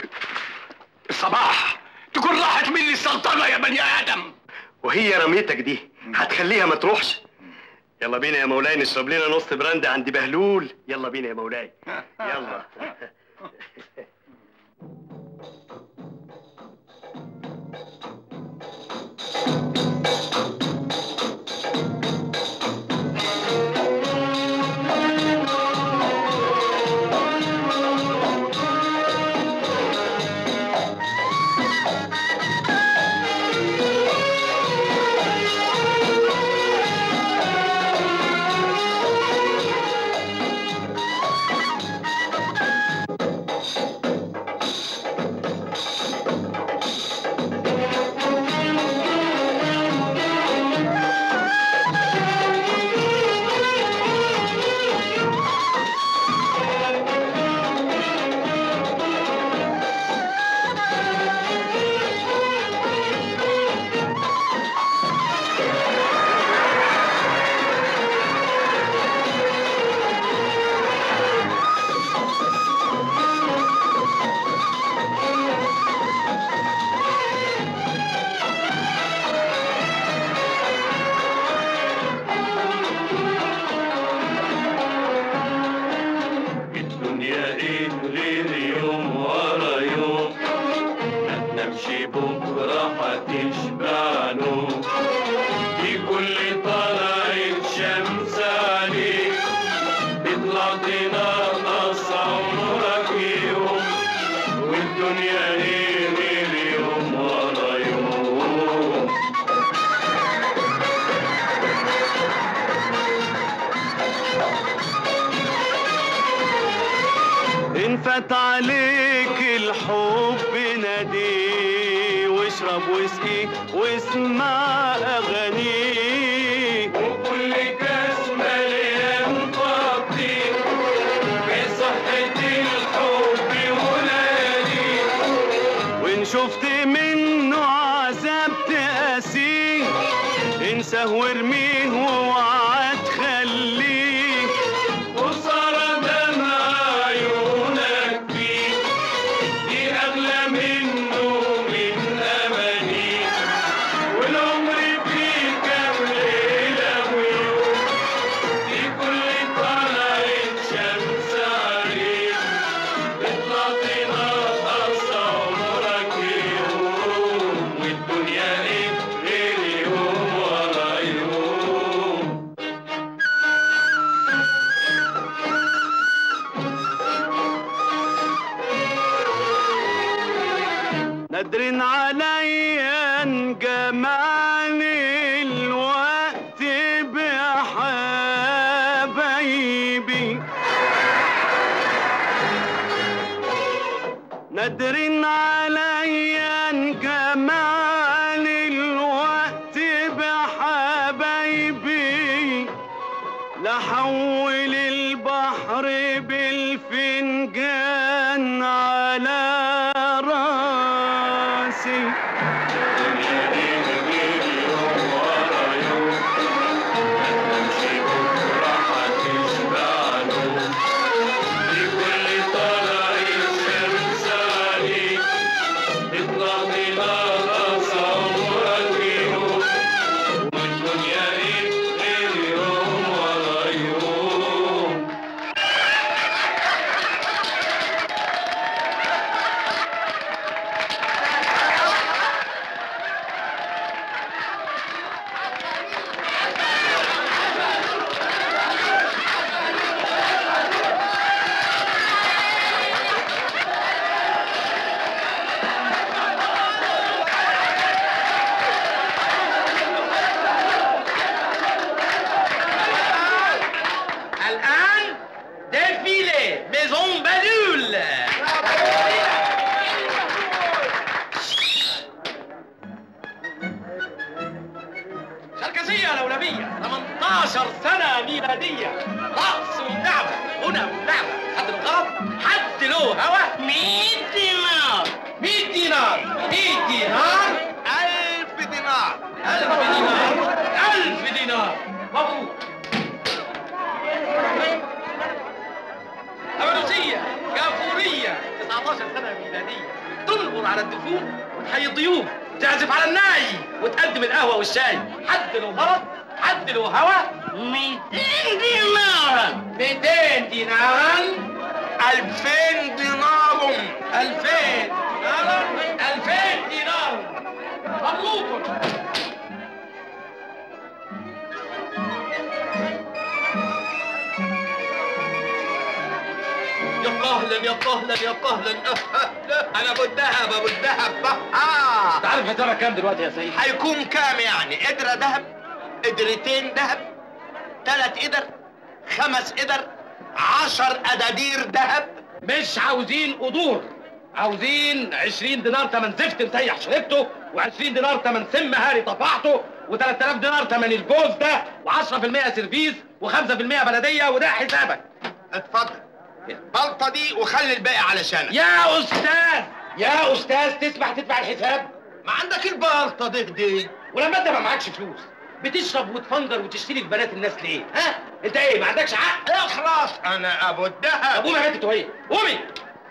الصباح تكون راحت مني السلطنة يا بني آدم وهي رميتك دي هتخليها ما تروحش يلا بينا يا مولاي نشرب لنا نص براند عند بهلول يلا بينا يا مولاي يلا الدنيا ايه غير يوم ورا يوم ما تنامش بكره هتشبع نوم في كل طلعت شمس عليك تطلع تنقص عمرك يوم والدنيا ايه غير يوم ورا يوم إن فات عليك الحب نادي واشرب واسقي واسمع أغاني وكل كاس مليان طاقتي بصحة الحب ونادي وإن شفت منه عذاب تقاسيه انساه وارميه واوعى تخليه خسارة دمع عيونك فيه دي أغلى منه من أماني والعمر فيه كام ليلة قادرين عليا جمعني الوقت بحبايبي نادرين عليا جمعني الوقت بحبايبي لحول البحر بالفنجان على راسي الآن ديفيلي ميزون بالول شركسية لولبية 18 سنة ميلادية رأس ودعوة هنا ودعوة حد الغلط حد له هوا 100 دينار 100 دينار 100 دينار 1000 دينار 1000 دينار 1000 دينار مبروك أبنوسية كافورية 19 سنة ميلادية تنظر على الدفوف وتحيي الضيوف تعزف على الناي وتقدم القهوة والشاي حد له غلط حد له هوا 200 دينارا 200 دينارا 2000 دينار 2000 دينارا 2000 دينار مبروك يا قهلا يا قهلا يا قهلا انا ابو الدهب ابو الدهب آه. انت عارف حسابك كام دلوقتي يا سيد؟ هيكون كام يعني قدرة دهب قدرتين دهب ثلاث قدر خمس قدر عشر أدادير دهب مش عاوزين قدور عاوزين 20 دينار تمن زفت مسيح شربته و20 دينار تمن سم هاري طفحته و3000 دينار تمن الجوز ده و10% سيرفيس و5% بلديه وده حسابك اتفضل البلطة دي وخلي الباقي علشانك يا استاذ يا استاذ تسمح تدفع الحساب ما عندك البلطة دي دي ولما انت ما معكش فلوس بتشرب وتفنجر وتشتري في بنات الناس ليه ها انت ايه ما عندكش عقل اخلص انا ابو الدهب قومي يا بنت وهي قومي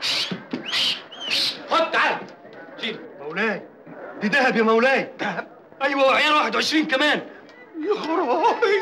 خد تعال شيل مولاي دي دهب يا مولاي دهب ايوه وعيان 21 كمان يا خرابي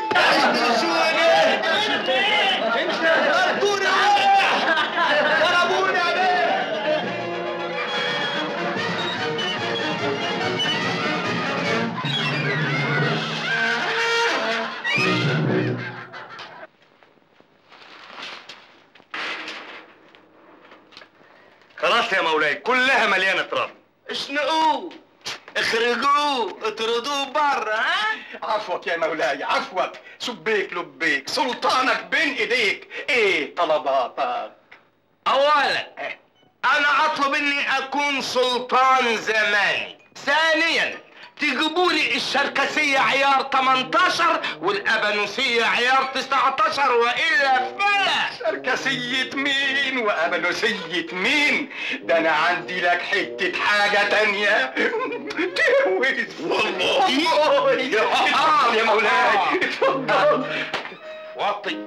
خلاص يا مولاي كلها مليانه تراب اشنقوه اخرجوه اطردوه بره ها عفوك يا مولاي عفوك شبيك لبيك سلطانك بين ايديك ايه طلباتك اولا انا اطلب اني اكون سلطان زماني ثانيا تجيبوا لي الشركسية عيار 18 والأبنوسية عيار 19 وإلا فلا شركسية مين وأبنوسية مين ده أنا عندي لك حتة حاجة تانية تهوس والله اتفضل يا مولاي اتفضل وطي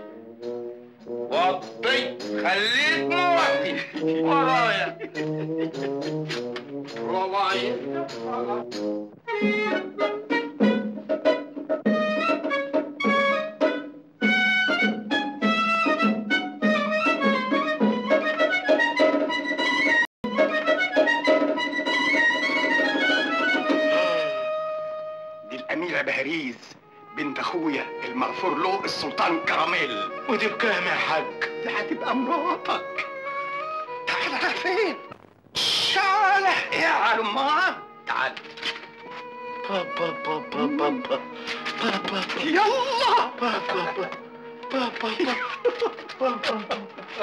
وطي خليك موطي ورايا ورايا دي الأميرة بهريز بنت أخويا المغفور له السلطان كراميل ودي بكام يا حاج؟ دي هتبقى مراتك تعال على فين؟ تعال يا على تعال بابا بابا بابا بابا يلا بابا بابا بابا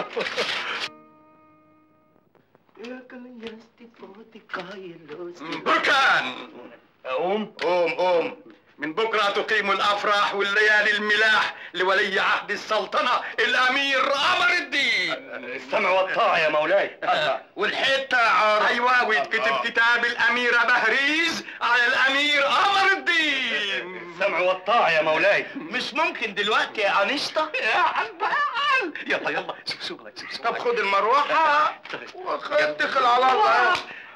بركان قوم قوم قوم من بكرة تقيم الأفراح والليالي الملاح لولي عهد السلطنة الأمير قمر الدين السمع والطاعة يا مولاي والحتة عار أيوة ويتكتب كتاب الأميرة بهريز على الأمير قمر الدين السمع والطاعة يا مولاي مش ممكن دلوقتي يا أنشطة يا عالبال يلا يلا شوف شغلك شوف شغلك طب خد المروحة واتكل على الله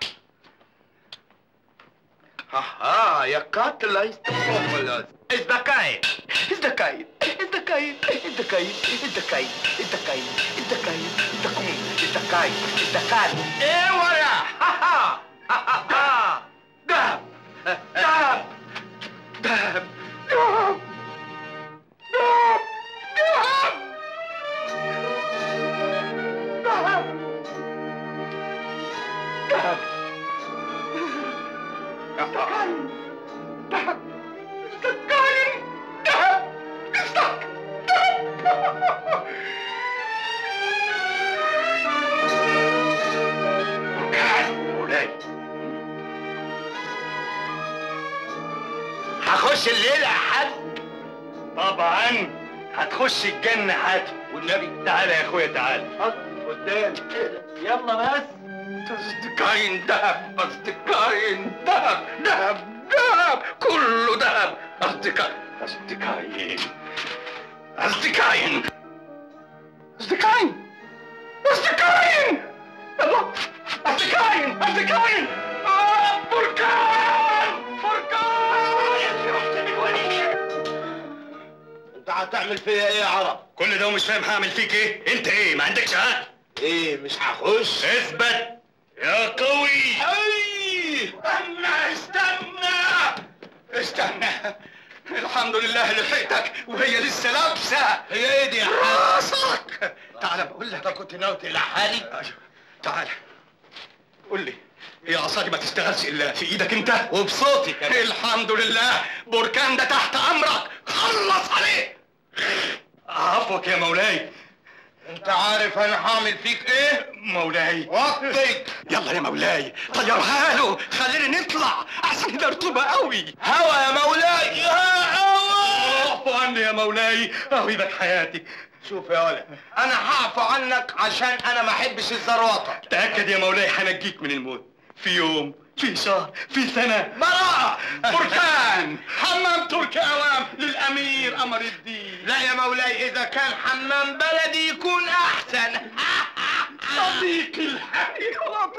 ها يا قاتل استفوق ازدكاين ازدكاين ازدكاين ازدكاين ازدكاين ازدكاين ازدكاين ازدكاين ازدكاين ازدكاين ايه ورا ها ها ها ها دهب دهب دهب دهب دهب دهب دهب دهب دهب استكاين دهب استك دهب مولاي هخش الليلة يا حاج طبعا هتخش الجنة حاتم والنبي تعالى يا اخويا تعالى قدام يلا بس أصدقائي دهب أصدقائي دهب دهب دهب كله دهب أصدقائي أصدقائي أصدقائي أصدقائي أصدقائي يلا أصدقائي أصدقائي آه، بركان بركان انت هتعمل فيا ايه يا عرب؟ كل ده ومش فاهم هعمل فيك ايه انت ايه ما عندكش عقل ايه مش هخش؟ اثبت يا قوي أي استنى استنى استنى الحمد لله لحقتك وهي لسه لابسه هي ايه دي يا حاج؟ راسك تعال بقول لك انت كنت ناوي تلحقني؟ أيوه. تعال قول لي هي عصاك ما تشتغلش الا في ايدك انت وبصوتي كمان الحمد لله بركان ده تحت امرك خلص عليه عفوك يا مولاي انت عارف انا هعمل فيك ايه؟ مولاي وقتك يلا يا مولاي طيرها له خلينا نطلع عشان ده رطوبه قوي هوا يا مولاي يا هوا اعفو عني يا مولاي اهويبك حياتي شوف يا ولد انا هعفو عنك عشان انا ما احبش الزروطه تأكد يا مولاي هنجيك من الموت في يوم في شهر في سنة براءة بركان حمام تركي اوام للامير قمر الدين لا يا مولاي اذا كان حمام بلدي يكون احسن صديقي الحبيب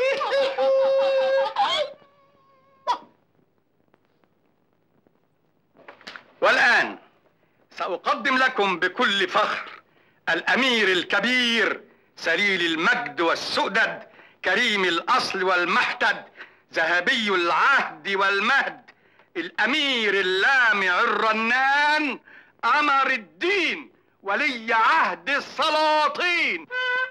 والآن سأقدم لكم بكل فخر الأمير الكبير سليل المجد والسؤدد كريم الأصل والمحتد ذهبي العهد والمهد الأمير اللامع الرنان قمر الدين ولي عهد السلاطين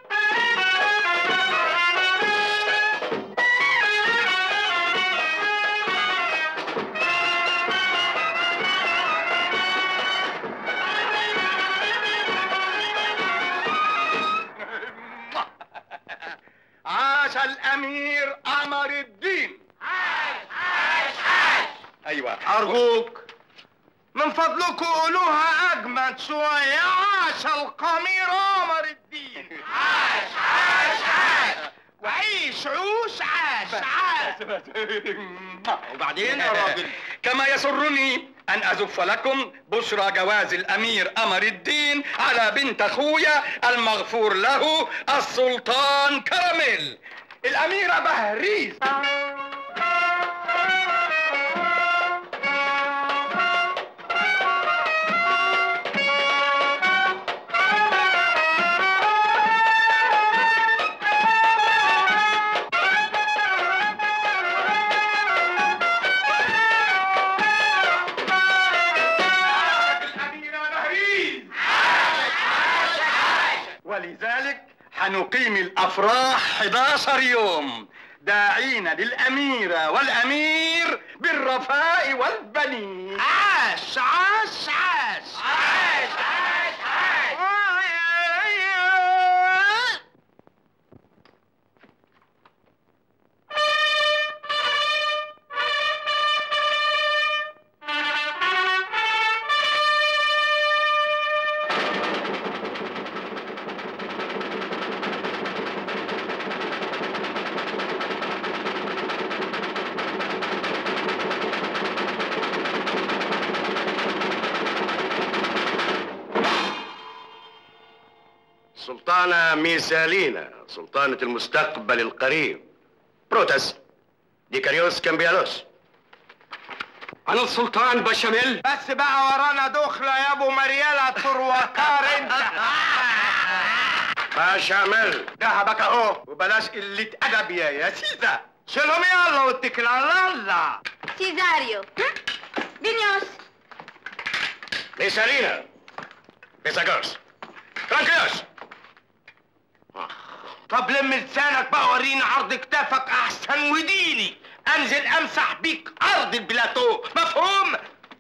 عاش الامير قمر الدين عاش عاش عاش ايوه ارجوك من فضلكم قولوها اجمد شويه عاش القمير قمر الدين عاش عاش عاش وعيش عوش عاش عاش وبعدين يا راجل كما يسرني ان ازف لكم بشرى جواز الامير قمر الدين على بنت اخويا المغفور له السلطان كراميل الاميره بهريز الأميرة بهريز ولذلك هنقيم الافراح 11 يوم داعين للاميره والامير بالرفاء والبنين عاش عاش عاش عاش عاش عاش سلطانة ميسالينا سلطانة المستقبل القريب بروتاس ديكاريوس كامبيالوس انا السلطان بشاميل بس بقى ورانا دخلة يا ابو مريالة تروكار انت بشاميل دهبك اهو وبلاش قلة ادب يا يا سيزا شيلهم يلا واتكل على الله سيزاريو بينيوس ميسالينا بيساغوس ترانكيوس طب لم لسانك بقى وريني عرض كتافك احسن وديني انزل امسح بيك ارض البلاتو مفهوم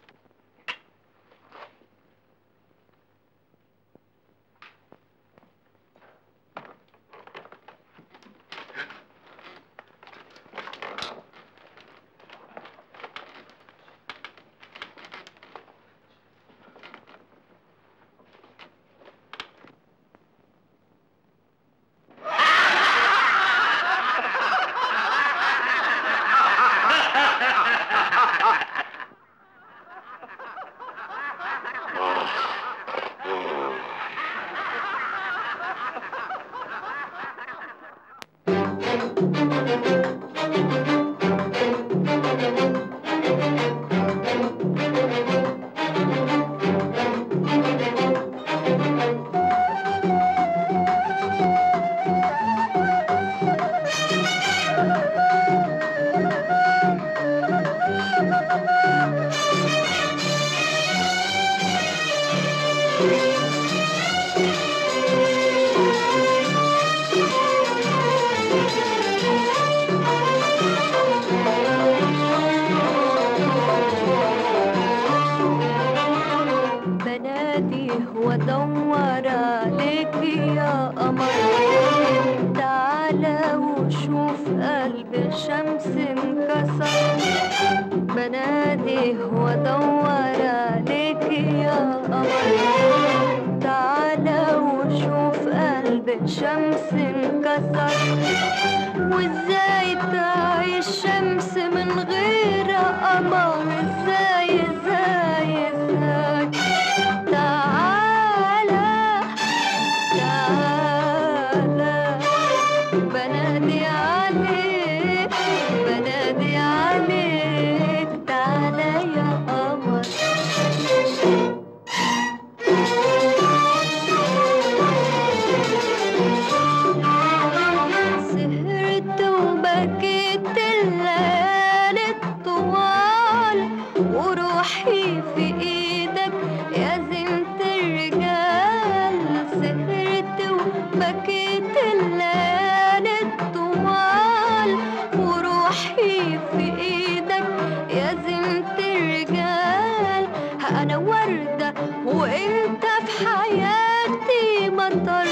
بنادي وادور عليك يا قمر تعالى وشوف قلب الشمس انكسر بنادي وادور عليك يا قمر تعالى وشوف قلب الشمس انكسر وازاي تعيش شمس من غير قمر ازاي ازاي ازاي تعالى تعالى بنادي عليك بنادي عليك تعالى يا قمر سهرت وبكيت الليالي الطوال وروحي في ايدك يا زينة الرجال سهرت وبكيت الليالي الطوال وروحي في ايدك يا زينة الرجال انا وردة وانت في حياتي مطر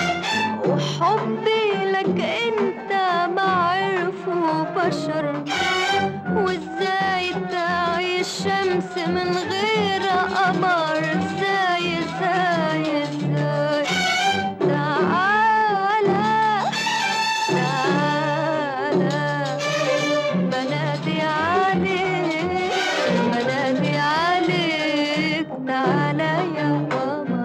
وحبي لك انت ما عرفه بشر وازاي تعيش شمس من غير قمر ازاي ازاي ازاي تعالى تعالى بنادي عليك بنادي عليك تعالى يا قمر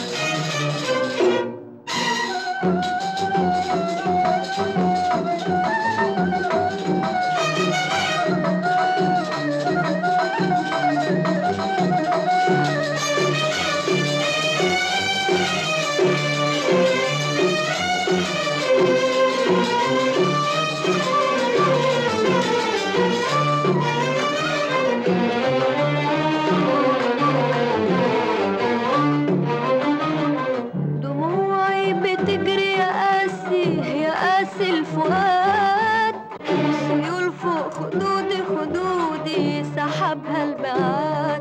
خدودي خدودي سحبها البعاد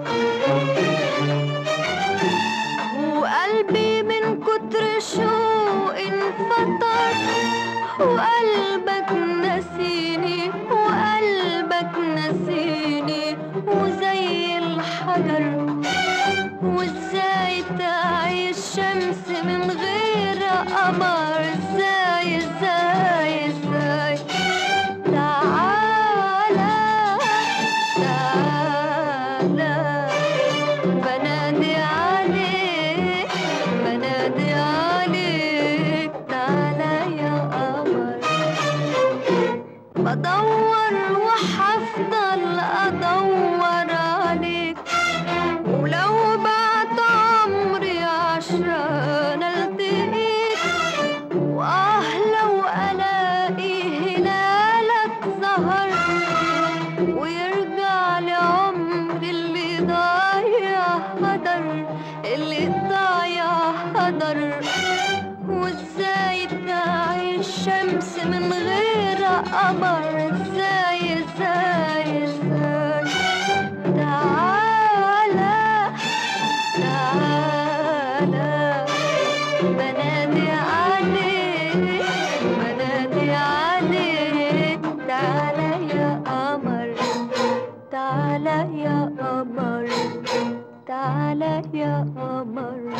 وقلبي من كتر شوق انفطر وقلبك نسيني وقلبك نسيني وزي الحجر وازاي تعيش شمس من غير قمر ازاي ازاي ازاي تعالى تعالى بنادي عليك بنادي عليك تعالى يا قمر بدور وحفضل ادور عليك ولو بعد عمري عشان التقيك واه لو الاقي هلالك ظهر ويرجع لعمري اللي ضايع هدر اللي ضايع هدر وازاي تعيش شمس من غير قمر ازاي ازاي ازاي تعالى تعالى بنادي عليك بنادي عليك تعالى يا قمر تعالى يا قمر تعالى يا قمر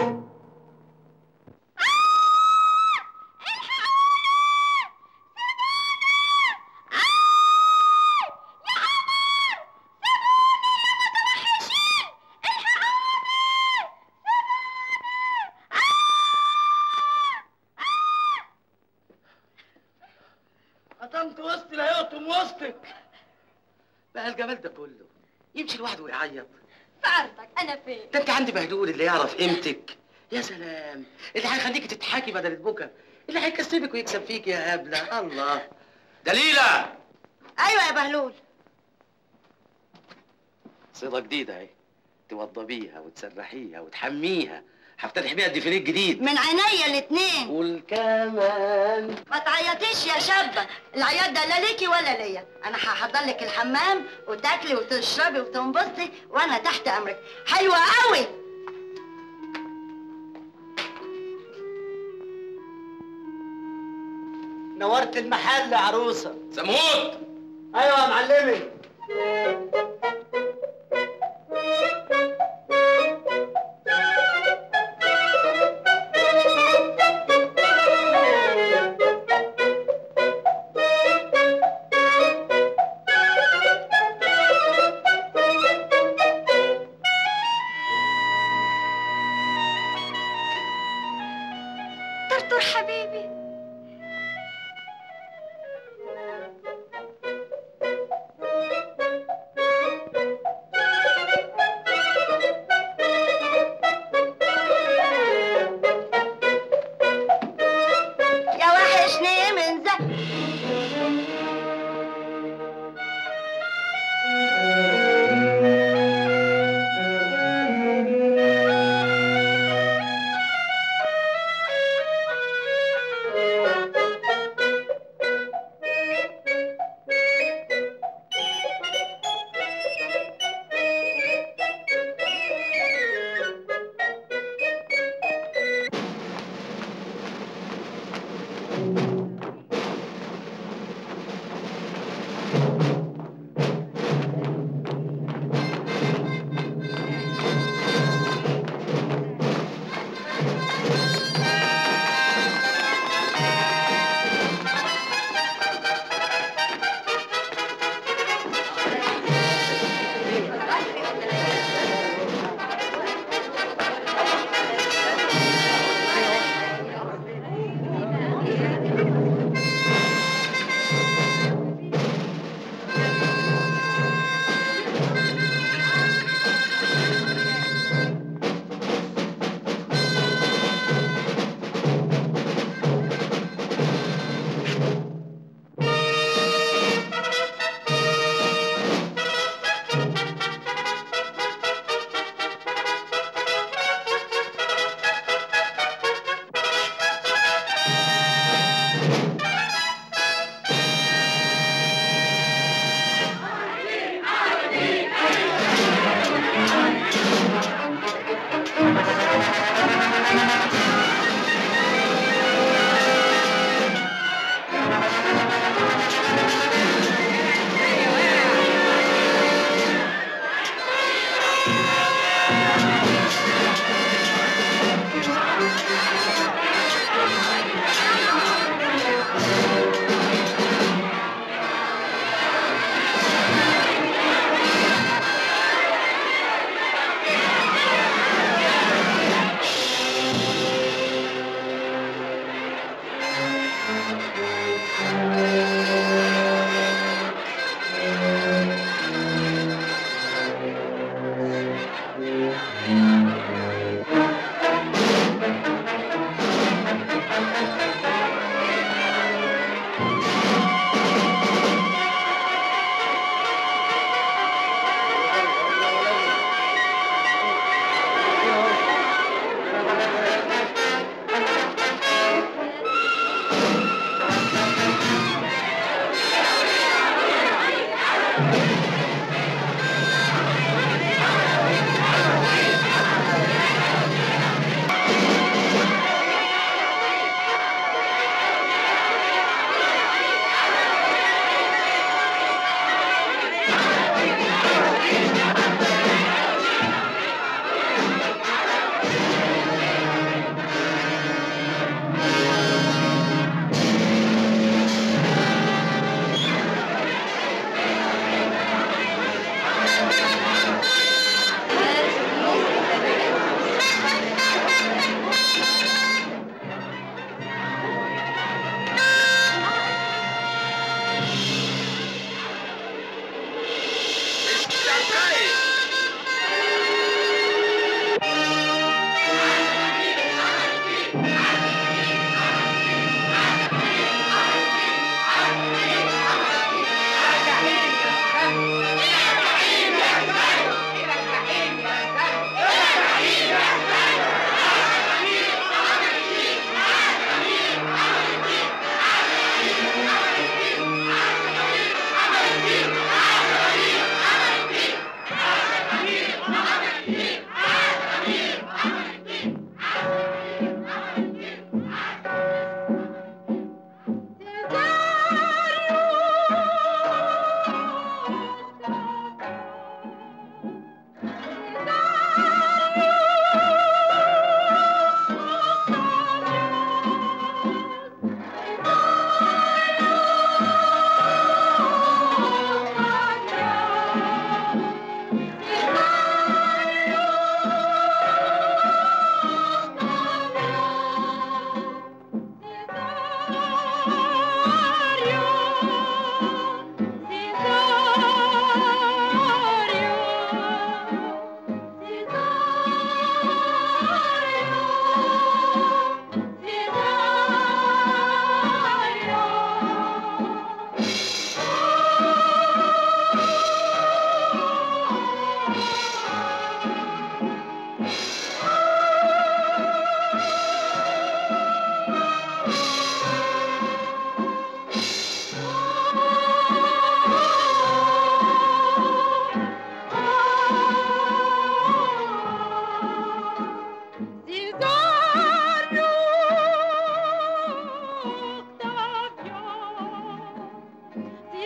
قطمت وسطي لا يقطم وسطك بقى الجمال ده كله يمشي لوحده ويعيط في عرضك انا فين ده انت عندي بهلول اللي يعرف قيمتك يا سلام اللي هيخليكي تضحكي بدل البكا اللي هيكسبك ويكسب فيك يا هبله الله دليله ايوه يا بهلول صيغه جديده اهي توضبيها وتسرحيها وتحميها هفتتح بيها الديفيليه الجديد من عينيا الاتنين والكمان ما تعيطيش يا شابة العياط ده لا ليكي ولا ليا انا هحضر لك الحمام وتاكلي وتشربي وتنبسطي وانا تحت امرك حلوة قوي نورت المحل يا عروسه سموت ايوه يا معلمي طرطور حبيبي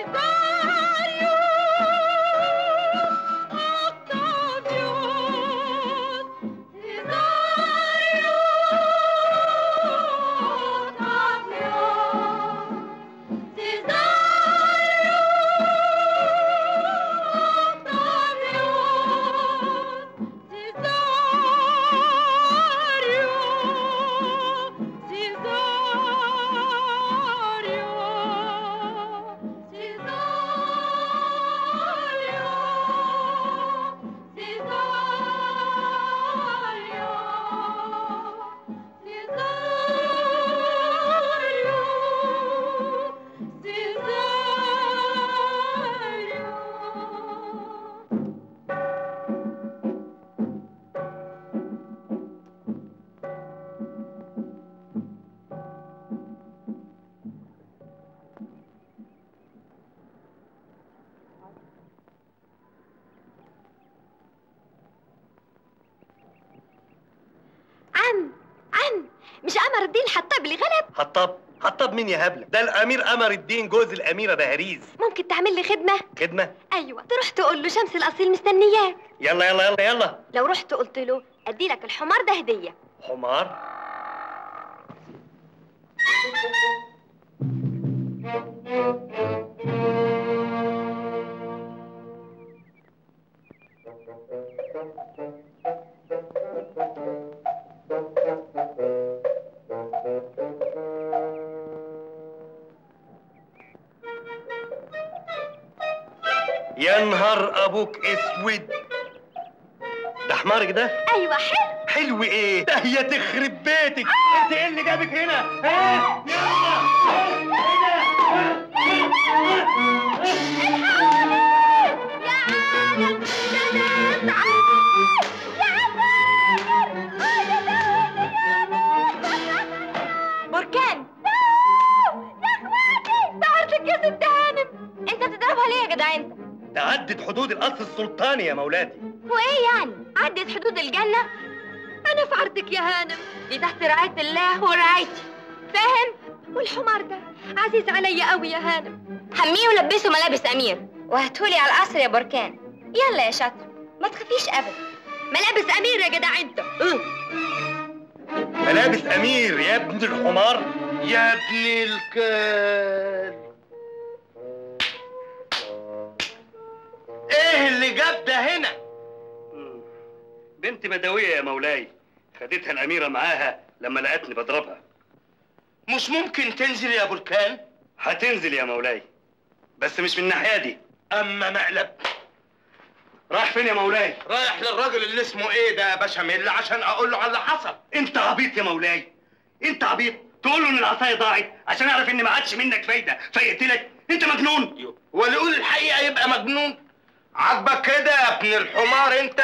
عم عم مش قمر الدين حطب لي غلب حطب حطب مين يا هبله ده الامير قمر الدين جوز الاميره بهريز ممكن تعمل لي خدمة خدمه ايوه تروح تقول له شمس الاصيل مستنياك يلا يلا يلا يلا لو رحت قلت له ادي لك الحمار ده هدية حمار يا نهار ابوك اسود ده حمارك ده ايوه حلو حلو ايه ده هي تخرب بيتك انت ايه اللي جابك هنا ها بركان تعرف يا ست هانم انت بتضربها ليه يا جدع انت تعدت حدود القصر السلطاني يا مولاتي وايه يعني عدت حدود الجنة انا في عرضك يا هانم دي تحت رعاية الله ورعايتي فاهم والحمار ده عزيز عليا قوي يا هانم حميه ولبسه ملابس امير وهاتهولي على القصر يا بركان يلا يا شاطر ما تخافيش ابدا ملابس امير يا جدع انت ملابس امير يا ابن الحمار يا ابن الكلب ايه اللي جاب ده هنا بنت بدوية يا مولاي خدتها الأميرة معاها لما لقتني بضربها مش ممكن تنزل يا بركان هتنزل يا مولاي بس مش من الناحية دي اما مقلب رايح فين يا مولاي رايح للراجل اللي اسمه ايه ده يا بشاميل عشان اقول له على اللي حصل انت عبيط يا مولاي انت عبيط تقول له ان العصايه ضاعت عشان اعرف ان ما عادش منك فايده فيقتلك انت مجنون واللي يقول الحقيقه يبقى مجنون عاجبك كده يا ابن الحمار انت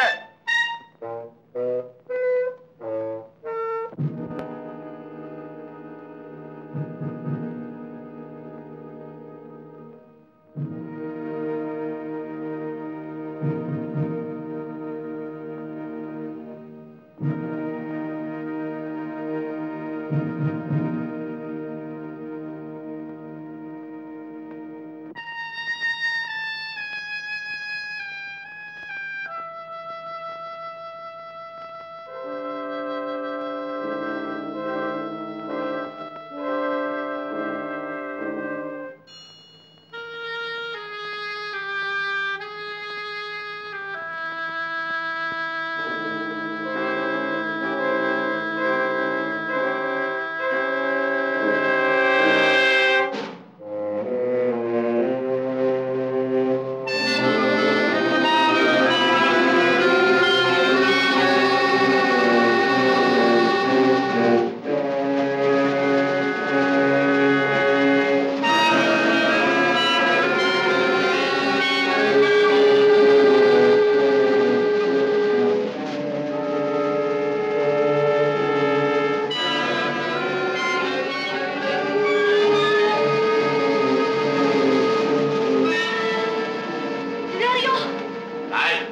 سيزاريو تعال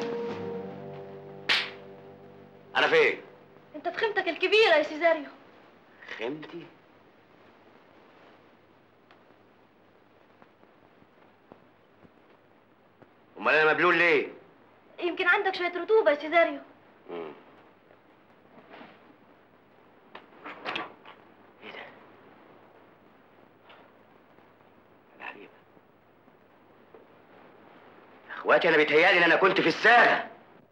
انا فين انت في خيمتك الكبيرة يا سيزاريو خيمتي امال انا مبلول ليه؟ يمكن عندك شويه رطوبه يا سيزاريو مم. غريبة. اخواتي انا بيتهيالي ان انا كنت في الساغه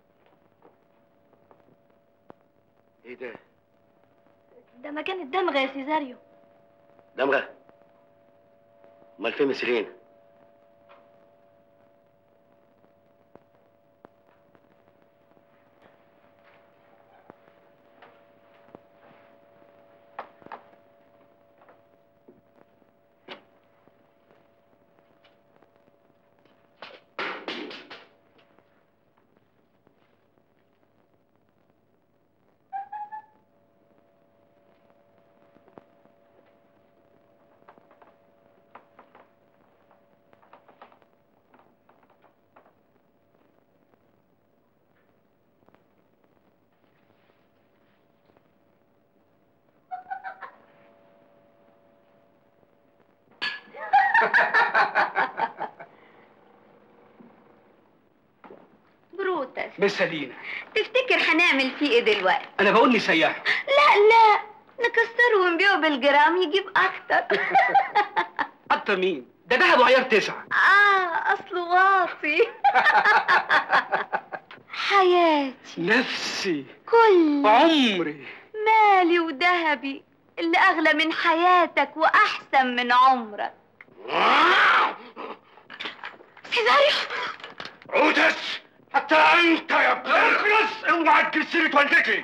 ايه ده؟ ده مكان الدمغه يا سيزاريو دمغه امال فين مسيرين؟ بروتس مسالينا تفتكر هنعمل فيه ايه دلوقتي انا بقول لي سياح لا لا نكسره ونبيعه بالجرام يجيب اكتر اكتر مين ده دهب عيار تسعة اه اصله واطي حياتي نفسي كل عمري مالي وذهبي اللي اغلى من حياتك واحسن من عمرك سيزاريو روتس حتى انت يا ابن اخلص اوعى تجيب سيره والدتي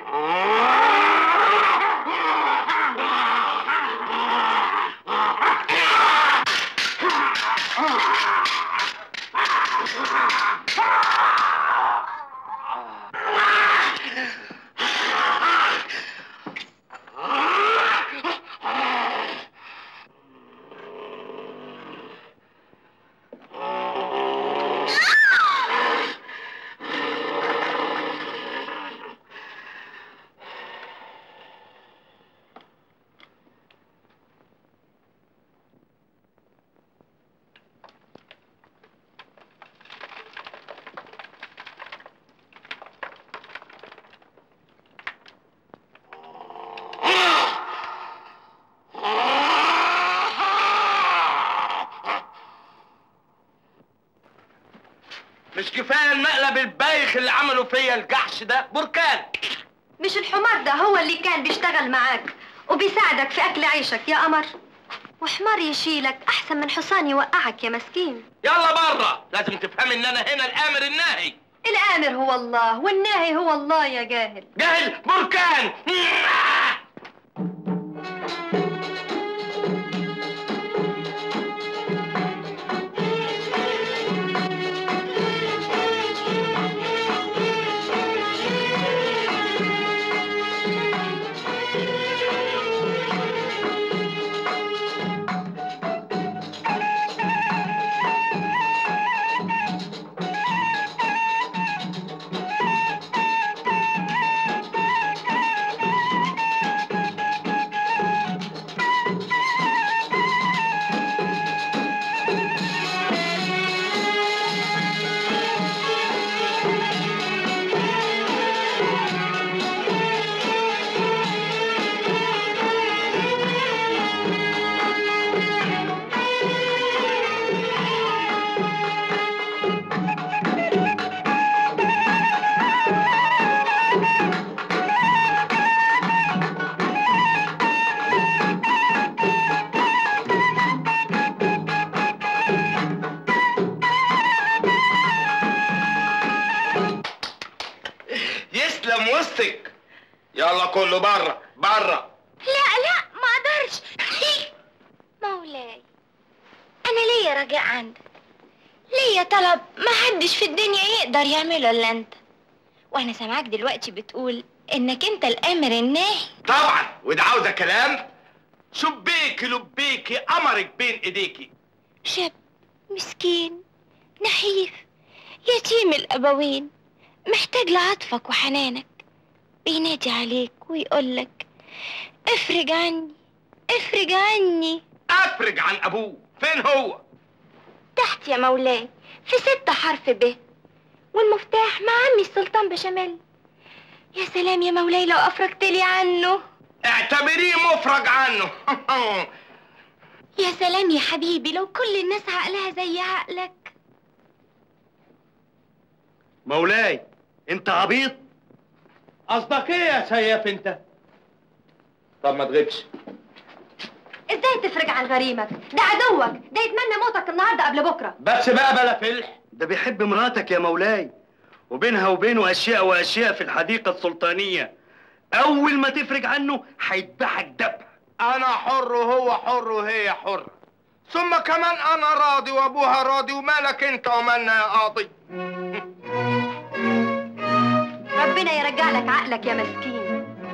مش كفايه المقلب البايخ اللي عملوا فيا الجحش ده بركان مش الحمار ده هو اللي كان بيشتغل معاك وبيساعدك في اكل عيشك يا قمر وحمار يشيلك احسن من حصان يوقعك يا مسكين يلا بره لازم تفهم ان انا هنا الامر الناهي الامر هو الله والناهي هو الله يا جاهل جاهل بركان يسلم وسطك يلا كله بره بره لا لا ما اقدرش مولاي انا ليا رجاء عندك ليا طلب ما حدش في الدنيا يقدر يعمله الا انت وانا سامعاك دلوقتي بتقول انك انت الامر الناهي طبعا وده عاوزه كلام شبيكي لبيكي قمرك بين ايديكي شاب مسكين نحيف يتيم الابوين محتاج لعطفك وحنانك بينادي عليك ويقولك افرج عني افرج عني افرج عن ابوه فين هو تحت يا مولاي في ستة حرف ب والمفتاح مع عمي السلطان بشاميل يا سلام يا مولاي لو افرجت لي عنه اعتبريه مفرج عنه يا سلام يا حبيبي لو كل الناس عقلها زي عقلك مولاي انت عبيط قصدك ايه يا سياف انت طب ما تغيبش ازاي تفرج عن غريمك ده عدوك ده يتمنى موتك النهارده قبل بكره بس بقى بلا فلح ده بيحب مراتك يا مولاي وبينها وبينه اشياء واشياء في الحديقه السلطانيه اول ما تفرج عنه هيذبحك ذبح انا حر وهو حر وهي حر ثم كمان انا راضي وابوها راضي ومالك انت ومالنا يا قاضي ربنا يرجع لك عقلك يا مسكين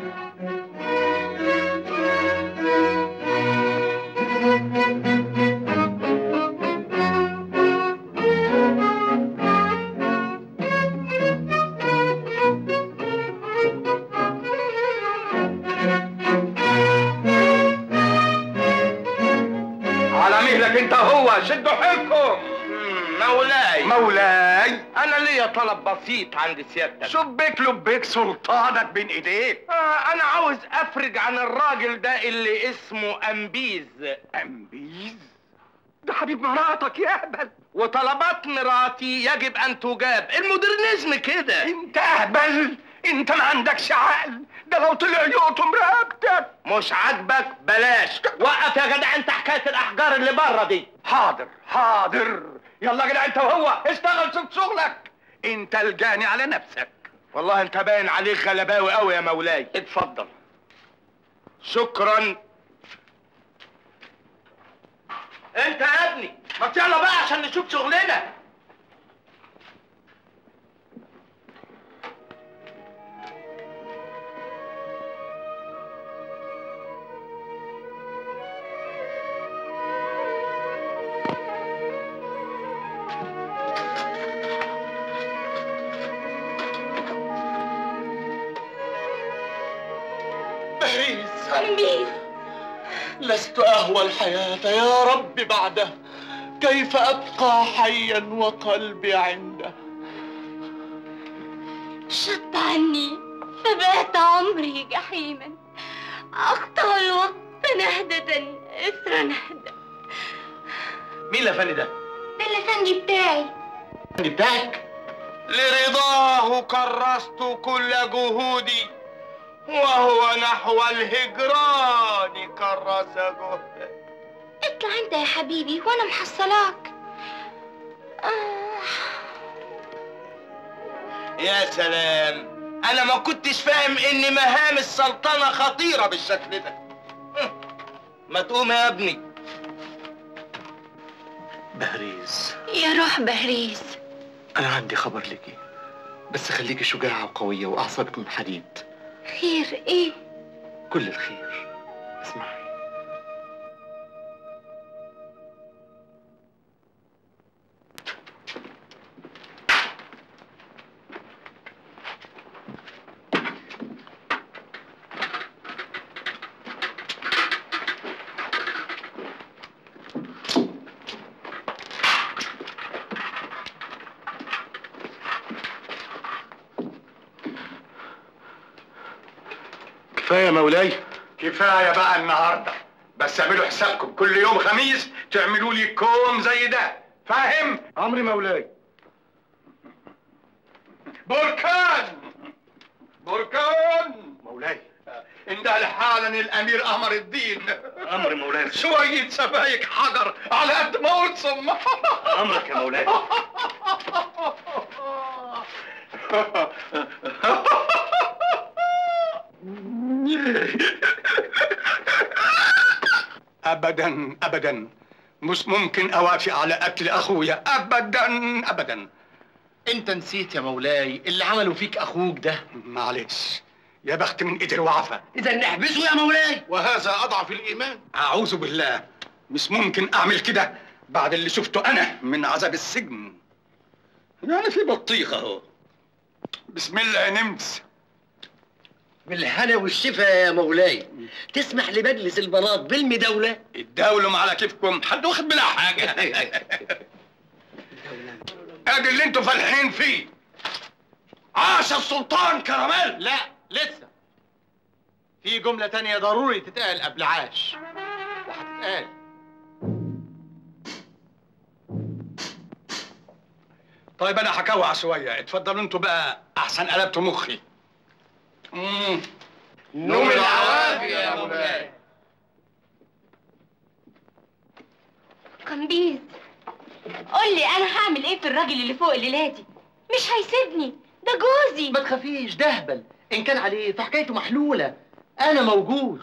على مهلك انت هو شدوا حيلكم مولاي مولاي انا ليا طلب بسيط عند سيادتك شبيك لبيك سلطانك بين ايديك آه انا عاوز افرج عن الراجل ده اللي اسمه امبيز امبيز ده حبيب مراتك يا اهبل وطلبات مراتي يجب ان تجاب المودرنزم كده انت اهبل انت ما عندكش عقل ده لو طلع يقطم رقبتك مش عاجبك بلاش وقف يا جدع انت حكايه الاحجار اللي بره دي حاضر حاضر يلا يا جدع انت وهو اشتغل شوف شغلك انت الجاني على نفسك والله انت باين عليك غلباوي قوي يا مولاي اتفضل شكرا انت يا ابني ما يلا بقى عشان نشوف شغلنا بهريز أمي لست أهوى الحياة يا رب بعده كيف أبقى حيا وقلبي عنده شط عني فبات عمري جحيما أقطع الوقت نهدة إثر نهدة مين الافندي ده؟ ده الأفندي بتاعي الافندي بتاعك؟ لرضاه كرست كل جهودي وهو نحو الهجران كرس جهده اطلع انت يا حبيبي وانا محصلاك آه. يا سلام انا ما كنتش فاهم ان مهام السلطنه خطيره بالشكل ده ما تقوم يا ابني بهريز يا روح بهريز انا عندي خبر لك بس خليكي شجاعه وقويه واعصابك من حديد خير ايه كل الخير اسمعي كفايه مولاي كفايه بقى النهارده بس اعملوا حسابكم كل يوم خميس تعملوا لي كوم زي ده فاهم امري مولاي بركان بركان مولاي انده حالا الامير قمر الدين امر مولاي شويه سبايك حجر على قد ما قلت ثم امرك يا مولاي ابدا ابدا مش ممكن اوافق على قتل اخويا ابدا ابدا انت نسيت يا مولاي اللي عملوا فيك اخوك ده معلش يا بخت من قدر وعفى اذا نحبسه يا مولاي وهذا اضعف الايمان اعوذ بالله مش ممكن اعمل كده بعد اللي شفته انا من عذاب السجن يعني في بطيخه اهو بسم الله يا نمس بالهنا والشفا يا مولاي تسمح لمجلس البنات بالمداولة الدولة على كيفكم حد واخد منها حاجة ادي اللي انتوا فالحين فيه عاش السلطان كراميل لا لسه في جملة تانية ضروري تتقال قبل عاش وهتتقال طيب انا هكوع شويه اتفضلوا انتوا بقى احسن قلبتوا مخي مم. نوم العوافي يا مولاي قمبيز قول لي انا هعمل ايه في الراجل اللي فوق الليله دي مش هيسيبني ده جوزي ما تخافيش ده اهبل ان كان عليه فحكايته محلولة انا موجود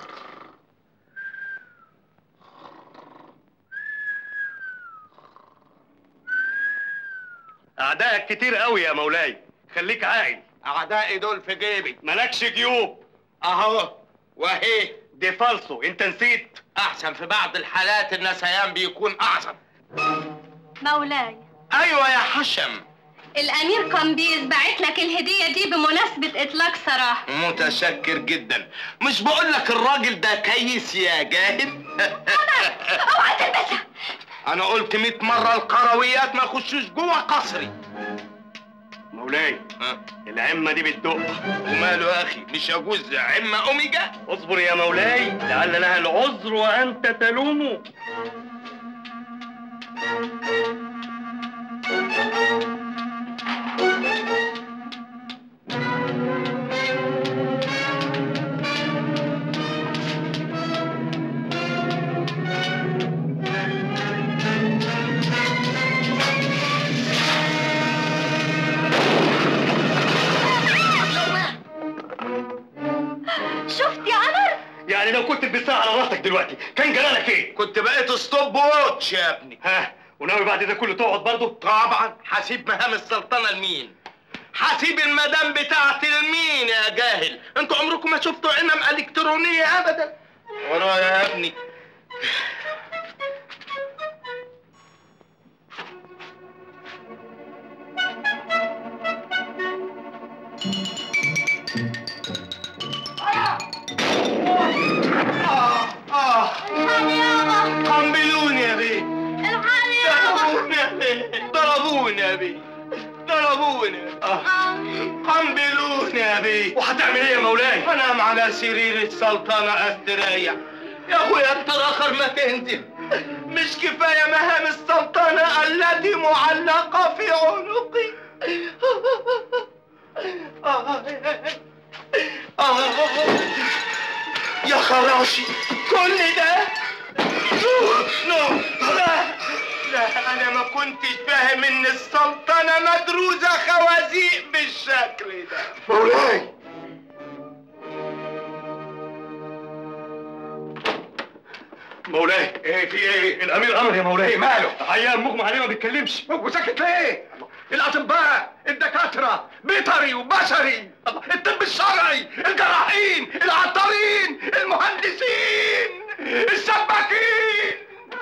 اعدائك كتير قوي يا مولاي خليك عاقل اعدائي دول في جيبي مالكش جيوب اهو واهي دي فالصو انت نسيت احسن في بعض الحالات النسيان بيكون اعظم مولاي ايوه يا حشم الامير قمبيز بعت لك الهديه دي بمناسبه اطلاق سراح متشكر جدا مش بقول لك الراجل ده كيس يا جاهد اوعى تلبسها انا قلت 100 مره القرويات ما يخشوش جوه قصري مولاي العمة دي بتدق وماله يا اخي مش يجوز عمه اوميجا اصبر يا مولاي لعل لها العذر وانت تلومه شفت يا قمر يعني لو كنت بتساعة على راسك دلوقتي كان جرالك ايه كنت بقيت ستوب ووتش يا ابني ها وناوي بعد ده كله تقعد برضه طبعا هسيب مهام السلطنه لمين هسيب المدام بتاعتي لمين يا جاهل انتوا عمركم ما شفتوا عمم الكترونيه ابدا ورايا يا ابني آه آه قنبلوني يا بيه ضربوني يا بيه ضربوني يا بيه ضربوني آه. قنبلوني يا بيه وهتعمل ايه يا مولاي؟ انام على سرير السلطنه استريح يا اخويا انت الاخر ما تنزل مش كفايه مهام السلطنه التي معلقه في عنقي آه. آه. يا خراشي كل ده نو نو لا لا انا ما كنتش فاهم ان السلطنه مدروسه خوازيق بالشكل ده مولاي مولاي ايه في ايه الامير امر يا مولاي ايه ماله عيان مغمى عليه ما بيتكلمش وساكت ليه الاطباء الدكاتره بيطري وبشري الطب الشرعي الجراحين العطارين المهندسين السباكين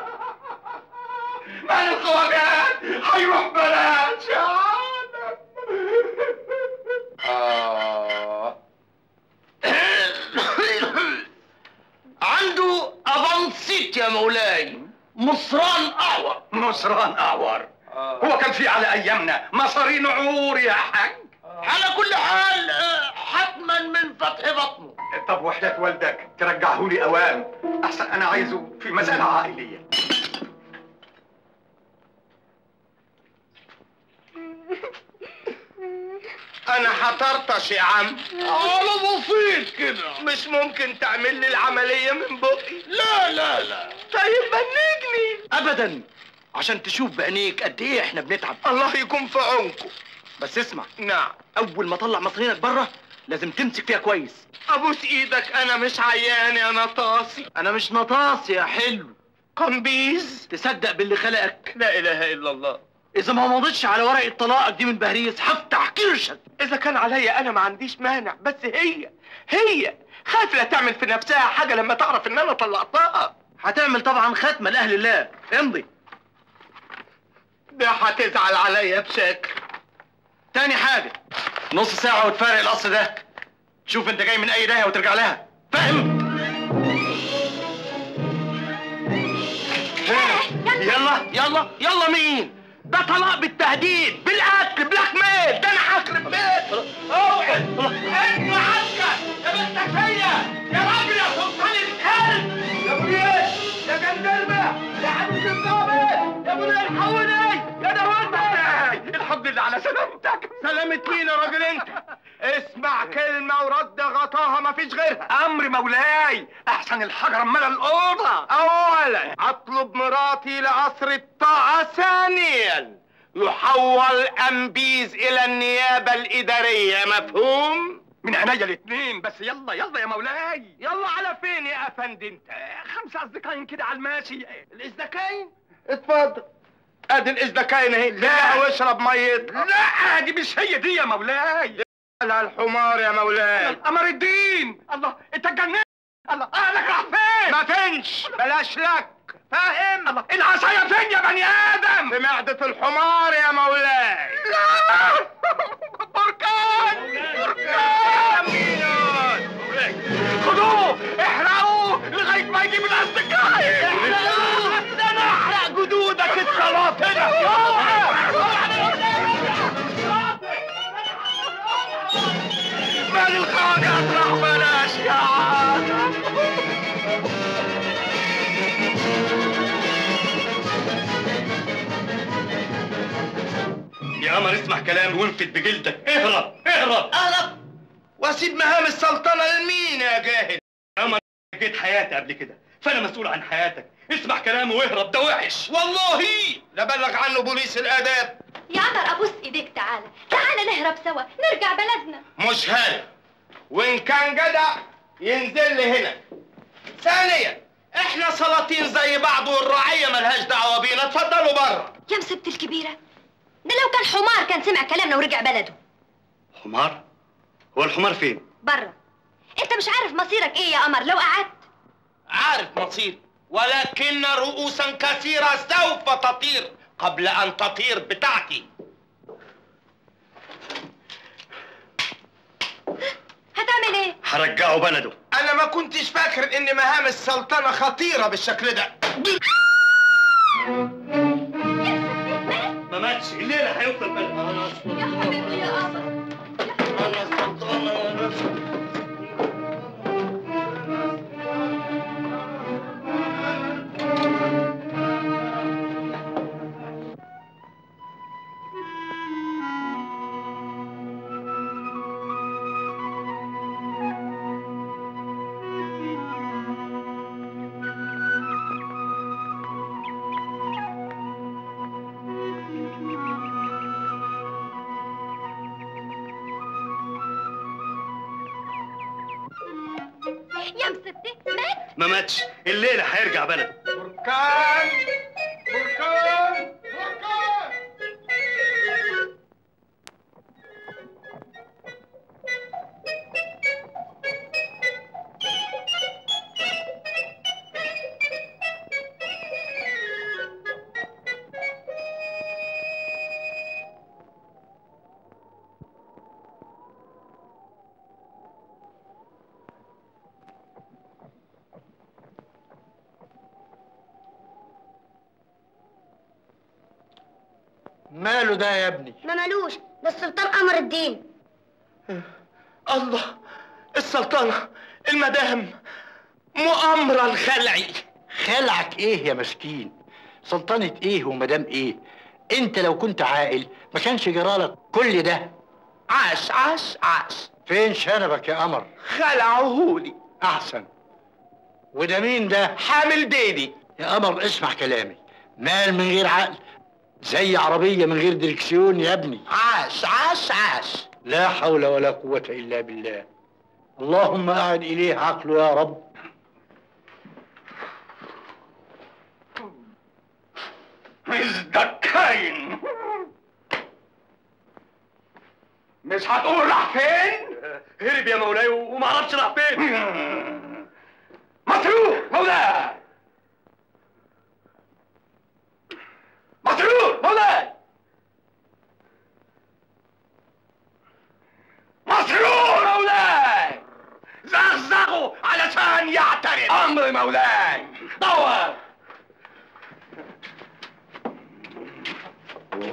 مال الخواجات هيروح بلاش يا عالم آه. عنده افانسيت يا مولاي مصران اعور مصران اعور هو كان في على ايامنا مصارين عور يا حاج على كل حال آه، حتما من فتح بطنه طب وحدة والدك ترجعه لي اوام احسن انا عايزه في مسألة عائلية انا هطرطش يا عم على بسيط كده مش ممكن تعمل لي العملية من بقي لا لا لا طيب بنجني ابدا عشان تشوف بعينيك قد ايه احنا بنتعب الله يكون في عونكم بس اسمع نعم اول ما اطلع مصرينك بره لازم تمسك فيها كويس ابوس ايدك انا مش عيان يا نطاسي انا مش نطاس يا حلو قمبيز تصدق باللي خلقك لا اله الا الله اذا ما مضيتش على ورقه طلاقك دي من بهريس هفتح كرشك اذا كان عليا انا ما عنديش مانع بس هي هي خايف لا تعمل في نفسها حاجه لما تعرف ان انا طلقتها هتعمل طبعا ختمه لاهل الله امضي ده هتزعل عليا بشكل تاني حاجه نص ساعه وتفارق القصر ده شوف انت جاي من اي داهيه وترجع لها فاهم يلا يلا يلا مين ده طلاق بالتهديد بالقتل بلاك ميل ده انا هخرب بيت اوعى انت عسكر يا بنت فيا يا راجل يا سلطان الكلب يا ابو ليه يا جندلبه يا حبيب الضابط يا ابو ليه الحقوني يا داوود الحمد لله على سلامتك سلامة مين يا راجل انت اسمع كلمة ورد غطاها مفيش غيرها امر مولاي احسن الحجر ملا الاوضة اولا اطلب مراتي لقصر الطاعة ثانيا يحول انبيز الى النيابة الادارية مفهوم من عينيا الاتنين بس يلا يلا يا مولاي يلا على فين يا افندي انت خمسة اصدقائين كده على الماشي الازدكاين اتفضل ادي الازدكاين اهي لا واشرب ميه لا دي مش هي دي يا مولاي على الحمار يا مولاي قمر الدين الله انت اتجننت الله اهلك راح فين ما فينش بلاش لك فاهم الله العصايه فين يا بني ادم في معده الحمار يا مولاي لا بركان بركان خدوه احرقوه لغايه ما يجيب الاصدقاء احرقوه ده انا احرق جدودك السلاطنه مال الخواجه اطرح بلاش يا عالم يا قمر اسمع كلامي وانفد بجلدك اهرب اهرب اهرب واسيب مهام السلطنه لمين يا جاهل يا قمر جيت حياتي قبل كده فانا مسؤول عن حياتك اسمع كلامي واهرب ده وحش والله لبلغ عنه بوليس الاداب يا عمر ابوس ايديك تعالى تعالى نهرب سوا نرجع بلدنا مش هلا وان كان جدع ينزل لي هنا ثانيا احنا سلاطين زي بعض والرعيه ملهاش دعوه بينا اتفضلوا بره يا مسبت الكبيرة ده لو كان حمار كان سمع كلامنا ورجع بلده حمار هو الحمار فين برا انت مش عارف مصيرك ايه يا قمر لو قعدت عارف مصير ولكن رؤوسا كثيرة سوف تطير قبل أن تطير بتاعتي هتعمل ايه هرجعه بلده أنا ما كنتش فاكر إن مهام السلطنة خطيرة بالشكل ده ما ماتش الليله هيوصل بلده يا حبيبي يا قمر يا مسبتي مات ما ماتش الليله هيرجع بلده بركان بركان بركان ماله ده يا ابني ما مالوش ده السلطان قمر الدين الله السلطنة المدام مؤامرة الخلعي خلعك ايه يا مسكين سلطنة ايه ومدام ايه انت لو كنت عاقل ما كانش جرالك كل ده عاش عاش عاش فين شنبك يا قمر خلعهولي احسن وده مين ده حامل ديدي يا قمر اسمع كلامي مال من غير عقل زي عربية من غير دركسيون يا ابني عاش عاش عاش لا حول ولا قوة إلا بالله اللهم أعد إليه عقله يا رب ازدكاين مش هتقول راح فين؟ هرب يا مولاي وما اعرفش راح فين مطروح مولاي مطروح مولاي مسرور مولاي زغزغوا علشان يعترف امر مولاي دور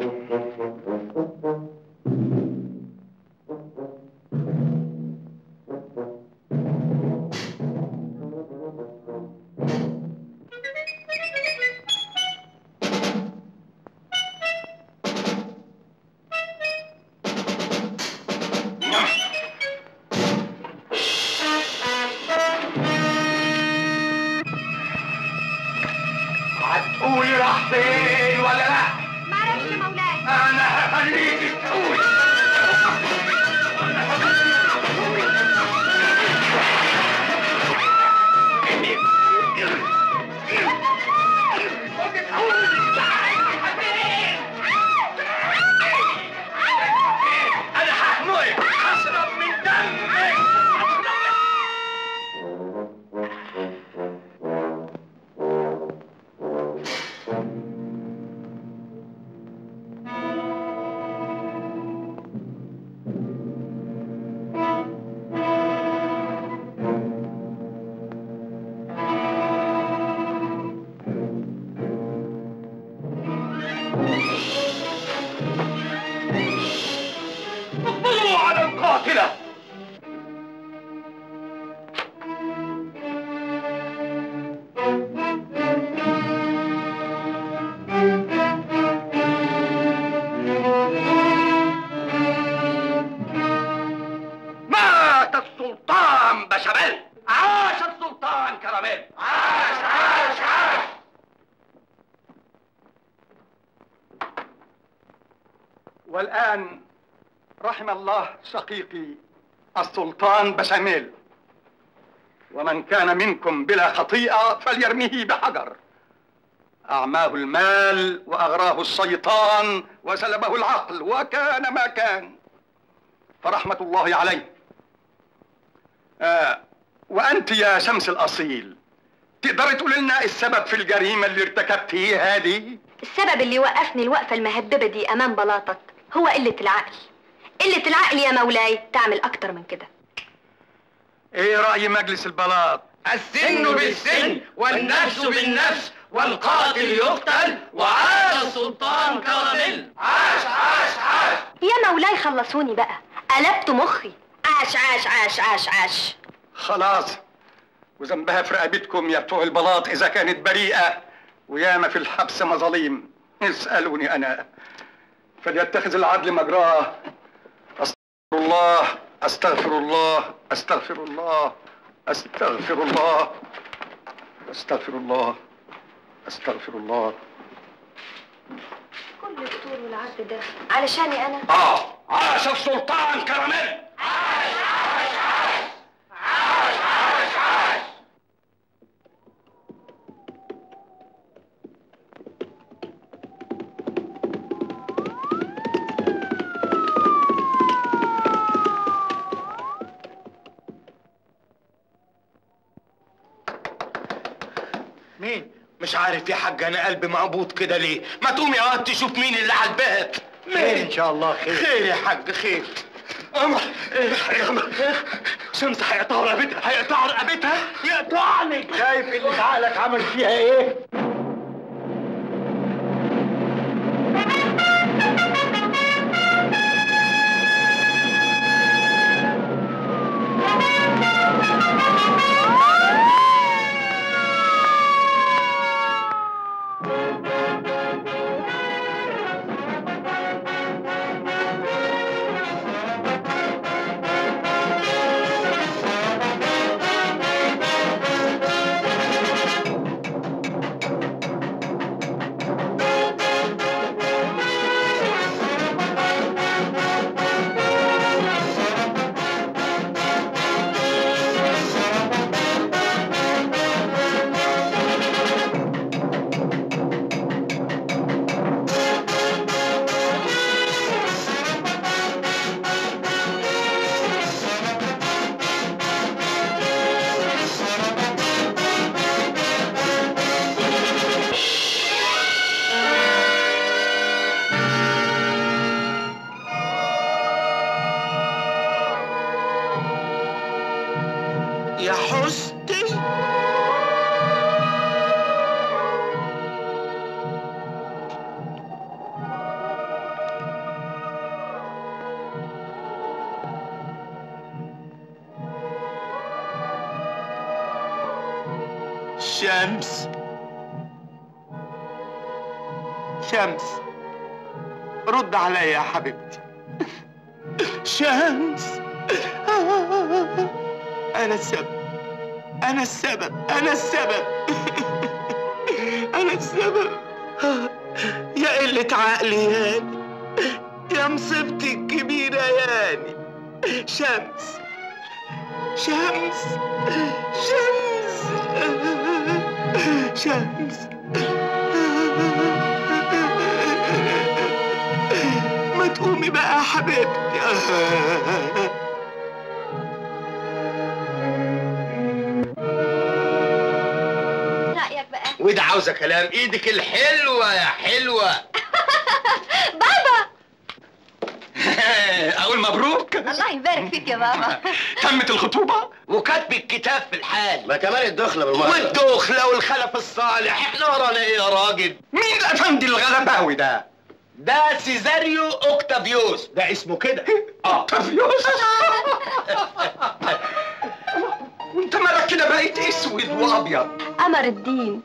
والآن رحم الله شقيقي السلطان بشاميل ومن كان منكم بلا خطيئة فليرميه بحجر أعماه المال وأغراه الشيطان وسلبه العقل وكان ما كان فرحمة الله عليه آه وأنت يا شمس الأصيل تقدري تقول لنا السبب في الجريمة اللي ارتكبتيها هذه؟ السبب اللي وقفني الوقفة المهببة دي أمام بلاطك هو قلة العقل قلة العقل يا مولاي تعمل أكتر من كده ايه رأي مجلس البلاط؟ السن بالسن والنفس بالنفس والقاتل يقتل وعاش السلطان كراميل عاش عاش عاش يا مولاي خلصوني بقى قلبت مخي عاش عاش عاش عاش عاش خلاص وذنبها في رقبتكم يا بتوع البلاط إذا كانت بريئة وياما في الحبس مظاليم اسألوني أنا فليتخذ العدل مجراه أستغفر الله أستغفر الله أستغفر الله أستغفر الله أستغفر الله أستغفر الله كل الطول والعرض ده علشاني أنا اه عاش السلطان كراميل مين؟ مش عارف يا حاج انا قلبي مقبوض كده ليه ما تقوم يا واد تشوف مين اللي على الباب خير ان شاء الله خير خير يا حاج خير قمر ايه قمر شمس هيقطعوا رقبتها هيقطعوا رقبتها يقطعني شايف اللي عقلك عمل فيها ايه؟ يا حستي شمس شمس رد عليا يا حبيبتي شمس أنا السبب أنا السبب أنا السبب أنا السبب يا قلة عقلي ياني يا مصيبتي الكبيرة ياني شمس شمس شمس شمس ما تقومي بقى يا حبيبتي رأيك بقى وده عاوزة كلام ايدك الحلوة يا حلوة بابا اقول مبروك الله يبارك فيك يا بابا تمت الخطوبة وكتب الكتاب في الحال ما كمان الدخله بالمره والدخلة والخلف الصالح احنا ورانا ايه يا راجل مين الأفندي الغلباوي ده؟ ده سيزاريو اوكتافيوس ده اسمه كده اه اوكتافيوس وانت مالك كده بقيت اسود وابيض قمر الدين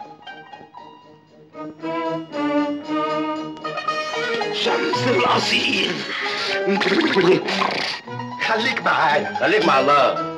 شمس الاصيل خليك معايا خليك مع الله